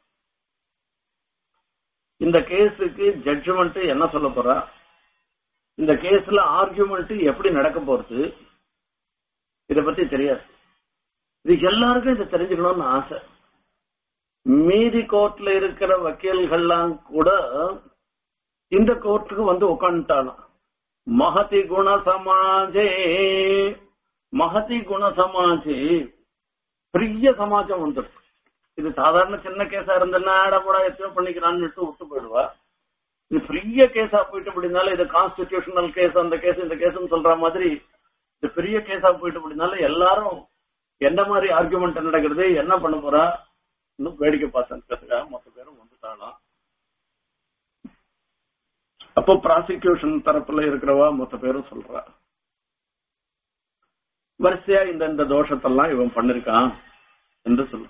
இந்த கேஸுக்கு ஜட்ஜ்மெண்ட் என்ன சொல்ல போறா இந்த கேஸ்ல ஆர்குமெண்ட் எப்படி நடக்க போறது இத பத்தி தெரியாது இது எல்லாருக்கும் இதை தெரிஞ்சுக்கணும்னு ஆசை மீதி கோர்ட்ல இருக்கிற வக்கீல்கள்லாம் கூட இந்த கோர்ட்டுக்கு வந்து உட்காந்துட்டாலும் மகதி குண சமாஜே மகதி குண சமாஜே பெரிய சமாஜம் வந்துடும் இது சாதாரண சின்ன கேஸா இருந்ததுன்னா ஆடப்படா எத்தனை பண்ணிக்கிறான்னு விட்டு போயிடுவா இது பெரிய கேஸா போயிட்டு அப்படின்னால இது கான்ஸ்டிடியூஷனல் கேஸ் அந்த கேஸ் இந்த கேஸ்னு சொல்ற மாதிரி இது பெரிய கேஸா போயிட்டு அப்படின்னால எல்லாரும் என்ன மாதிரி ஆர்குமெண்ட் நடக்கிறது என்ன பண்ண போறா இன்னும் வேடிக்கை பார்த்துக்கிறதுக்காக மொத்த பேரும் வந்துட்டாலாம் அப்போ ப்ராசிக்யூஷன் தரப்புல இருக்கிறவா மொத்த பேரும் சொல்றா வரிசையா இந்த இந்த தோஷத்தெல்லாம் இவன் பண்ணிருக்கான் என்று சொல்லு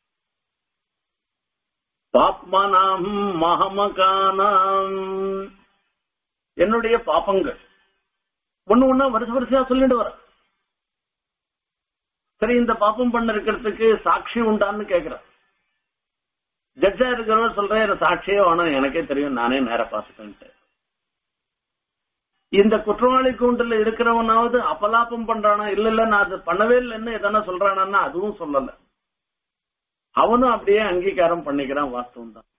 பாப்மனாம் மகமகானாம் என்னுடைய பாப்பங்கள் ஒண்ணு ஒண்ணா வருஷ வரிசையா சொல்லிட்டு வர சரி இந்த பாப்பம் பண்ண இருக்கிறதுக்கு சாட்சி உண்டான்னு கேக்குற ஜட்ஜா இருக்கிறவர் சொல்றேன் சாட்சியே வேணும் எனக்கே தெரியும் நானே நேர பாத்துட்டேன்ட்டு இந்த குற்றவாளி கூண்டுல இருக்கிறவனாவது அபலாபம் பண்றானா இல்ல இல்ல நான் அது பண்ணவே இல்லைன்னு எதனா சொல்றானா அதுவும் சொல்லல அவனும் அப்படியே அங்கீகாரம் பண்ணிக்கிறான் வாஸ்தவம் தான்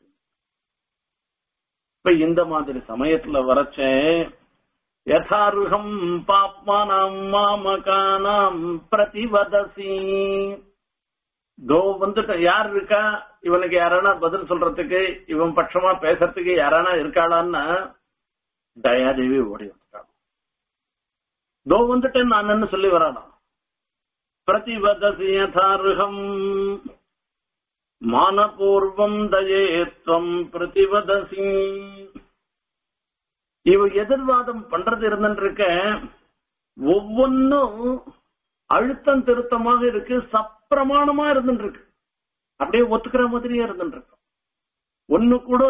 இப்ப இந்த மாதிரி சமயத்துல வரச்சேன் யதாருகம் பாப்மானாம் மாமகானாம் பிரதிவதசி தோ வந்துட்ட யார் இருக்கா இவனுக்கு யாரானா பதில் சொல்றதுக்கு இவன் பட்சமா பேசுறதுக்கு யாரானா இருக்காளான்னா தயாதேவி ஓடி வந்துட்டான் தோ வந்துட்டேன் நான் சொல்லி வரானா பிரதிவதசி யதாருகம் மானபூர்வம் தயேத்வம் பிரதிவதசி இவ எதிர்வாதம் பண்றது இருந்துருக்க ஒவ்வொன்னும் அழுத்தம் திருத்தமாக இருக்கு சப்பிரமாணமா இருந்துருக்கு அப்படியே ஒத்துக்கிற மாதிரியே இருந்துருக்கு ஒண்ணு கூட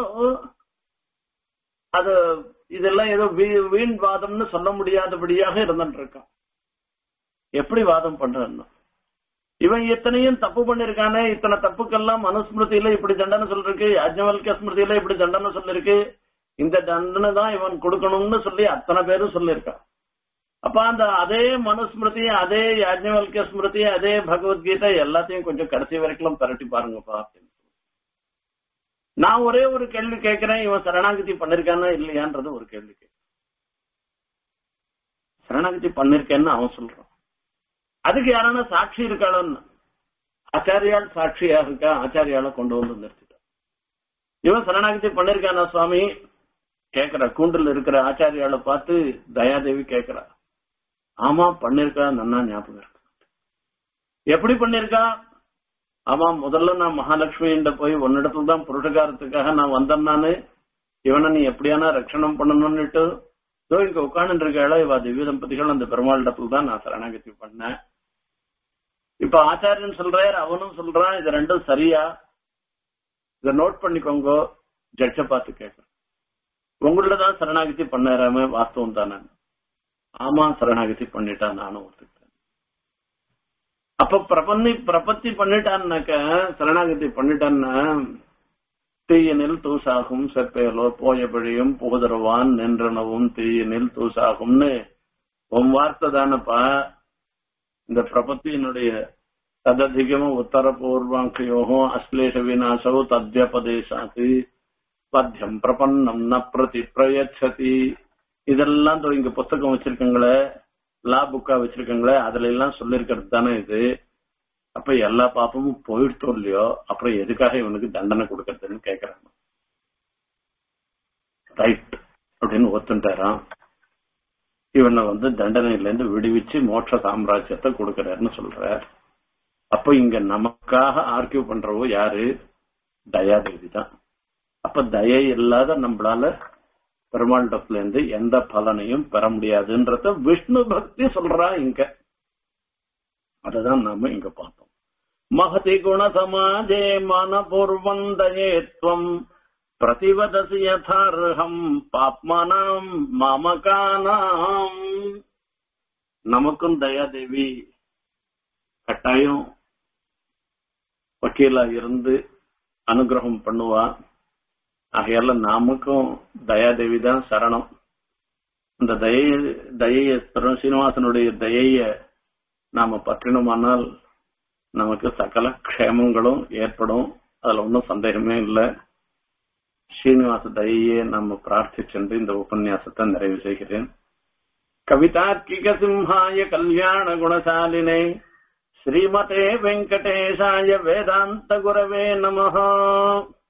அது இதெல்லாம் ஏதோ வீண் வாதம்னு சொல்ல முடியாதபடியாக இருந்துருக்கான் எப்படி வாதம் பண்றான்னு இவன் எத்தனையும் தப்பு பண்ணிருக்கானே இத்தனை தப்புக்கெல்லாம் மனுஸ்மிருதியில இப்படி தண்டனை சொல்லிருக்கு யாஜ்ஞவல்க ஸ்மிருதியில இப்படி தண்டனை சொல்லிருக்கு இந்த தண்டனை தான் இவன் கொடுக்கணும்னு சொல்லி அத்தனை பேரும் சொல்லியிருக்கான் அப்ப அந்த அதே மனுஸ்மிருதி அதே யாஜ்ஞவல்க ஸ்மிருதி அதே பகவத்கீதை எல்லாத்தையும் கொஞ்சம் கடைசி வரைக்கும் பரட்டி பாருங்கப்பா அப்படின்னு நான் ஒரே ஒரு கேள்வி கேட்கிறேன் இவன் சரணாகதி பண்ணிருக்கானா இல்லையான்றது ஒரு கேள்வி சரணாகதி பண்ணிருக்கேன்னு அவன் சொல்றான் அதுக்கு யாரான சாட்சி இருக்காளன்னு ஆச்சாரியால் சாட்சியா இருக்கா ஆச்சாரியால கொண்டு வந்து நிறுத்திட்டான் இவன் சரணாகதி பண்ணிருக்கானா சுவாமி கேக்குற கூண்டில் இருக்கிற ஆச்சாரியால பார்த்து தயாதேவி கேக்குறா ஆமா பண்ணிருக்கா நன்னா ஞாபகம் இருக்கு எப்படி பண்ணிருக்கா ஆமா முதல்ல நான் மகாலட்சுமி போய் உன்னிடத்துல தான் புருஷகாரத்துக்காக நான் வந்தேன் நானு இவனை நீ எப்படியானா ரட்சணம் பண்ணணும்னுட்டு இதோ இங்க உட்காந்து இருக்காள இவ திவ்ய தம்பதிகள் அந்த பெருமாளிடத்துல தான் நான் சரணாகதி பண்ணேன் இப்ப ஆச்சாரியன் சொல்றாரு அவனும் சொல்றான் இது ரெண்டும் சரியா இத நோட் பண்ணிக்கோங்க ஜட்ஜ பார்த்து கேட்கறேன் உங்களோட தான் சரணாகதி பண்ணாராம வாஸ்தவம் தானே ஆமா சரணாகதி பண்ணிட்டான் நானும் ஒத்துக்கிட்டேன் அப்ப பிரபந்தி பிரபத்தி பண்ணிட்டான்னாக்க சரணாகதி பண்ணிட்டான்னா தீயனில் தூசாகும் செப்பேலோ போயபடியும் புகுதருவான் நின்றனவும் தீயனில் தூசாகும்னு உன் வார்த்தை தானப்பா இந்த பிரபத்தியினுடைய தததிகம உத்தர பூர்வாங்கியோகம் அஸ்லேஷ விநாசோ தத்யபதேசாத்து பத்தியம் பிரபன்னம் ந பிரதி பிரயச்சதி இதெல்லாம் இங்க புத்தகம் வச்சிருக்கீங்களே லா புக்கா வச்சிருக்கீங்களே அதுல எல்லாம் சொல்லிருக்கிறது தானே இது அப்ப எல்லா பாப்பமும் போயிடுத்தோம் இல்லையோ அப்புறம் எதுக்காக இவனுக்கு தண்டனை கொடுக்கறதுன்னு கேக்குறாங்க ரைட் அப்படின்னு ஒத்துட்டாராம் இவனை வந்து தண்டனையில இருந்து விடுவிச்சு மோட்ச சாம்ராஜ்யத்தை கொடுக்கறாருன்னு சொல்ற அப்ப இங்க நமக்காக ஆர்கியூ பண்றவோ யாரு தயாதேவி தான் அப்ப தயை இல்லாத நம்மளால பெருமாண்டத்துல இருந்து எந்த பலனையும் பெற முடியாதுன்றத விஷ்ணு பக்தி சொல்றா இங்க அததான் நாம இங்க பார்த்தோம் மகதி குண சமாஜே மனபூர்வம் தயேத்வம் பிரதிவதசி யதார்ஹம் பாப்மனாம் மாமகானாம் நமக்கும் தயாதேவி கட்டாயம் வக்கீலா இருந்து அனுகிரகம் பண்ணுவா ஆகையால நாமுக்கும் தயாதேவி தான் சரணம் அந்த தயை தயைய சீனிவாசனுடைய தயைய நாம பற்றினோமானால் நமக்கு சகல க்ஷேமங்களும் ஏற்படும் அதுல ஒன்றும் சந்தேகமே இல்லை ஸ்ரீனிவாச தயையே நம்ம பிரார்த்திச்சென்று இந்த உபன்யாசத்தை நிறைவு செய்கிறேன் கவிதார்க்கிக சிம்ஹாய கல்யாண குணசாலினே ஸ்ரீமதே வெங்கடேஷாய வேதாந்த குரவே நமஹ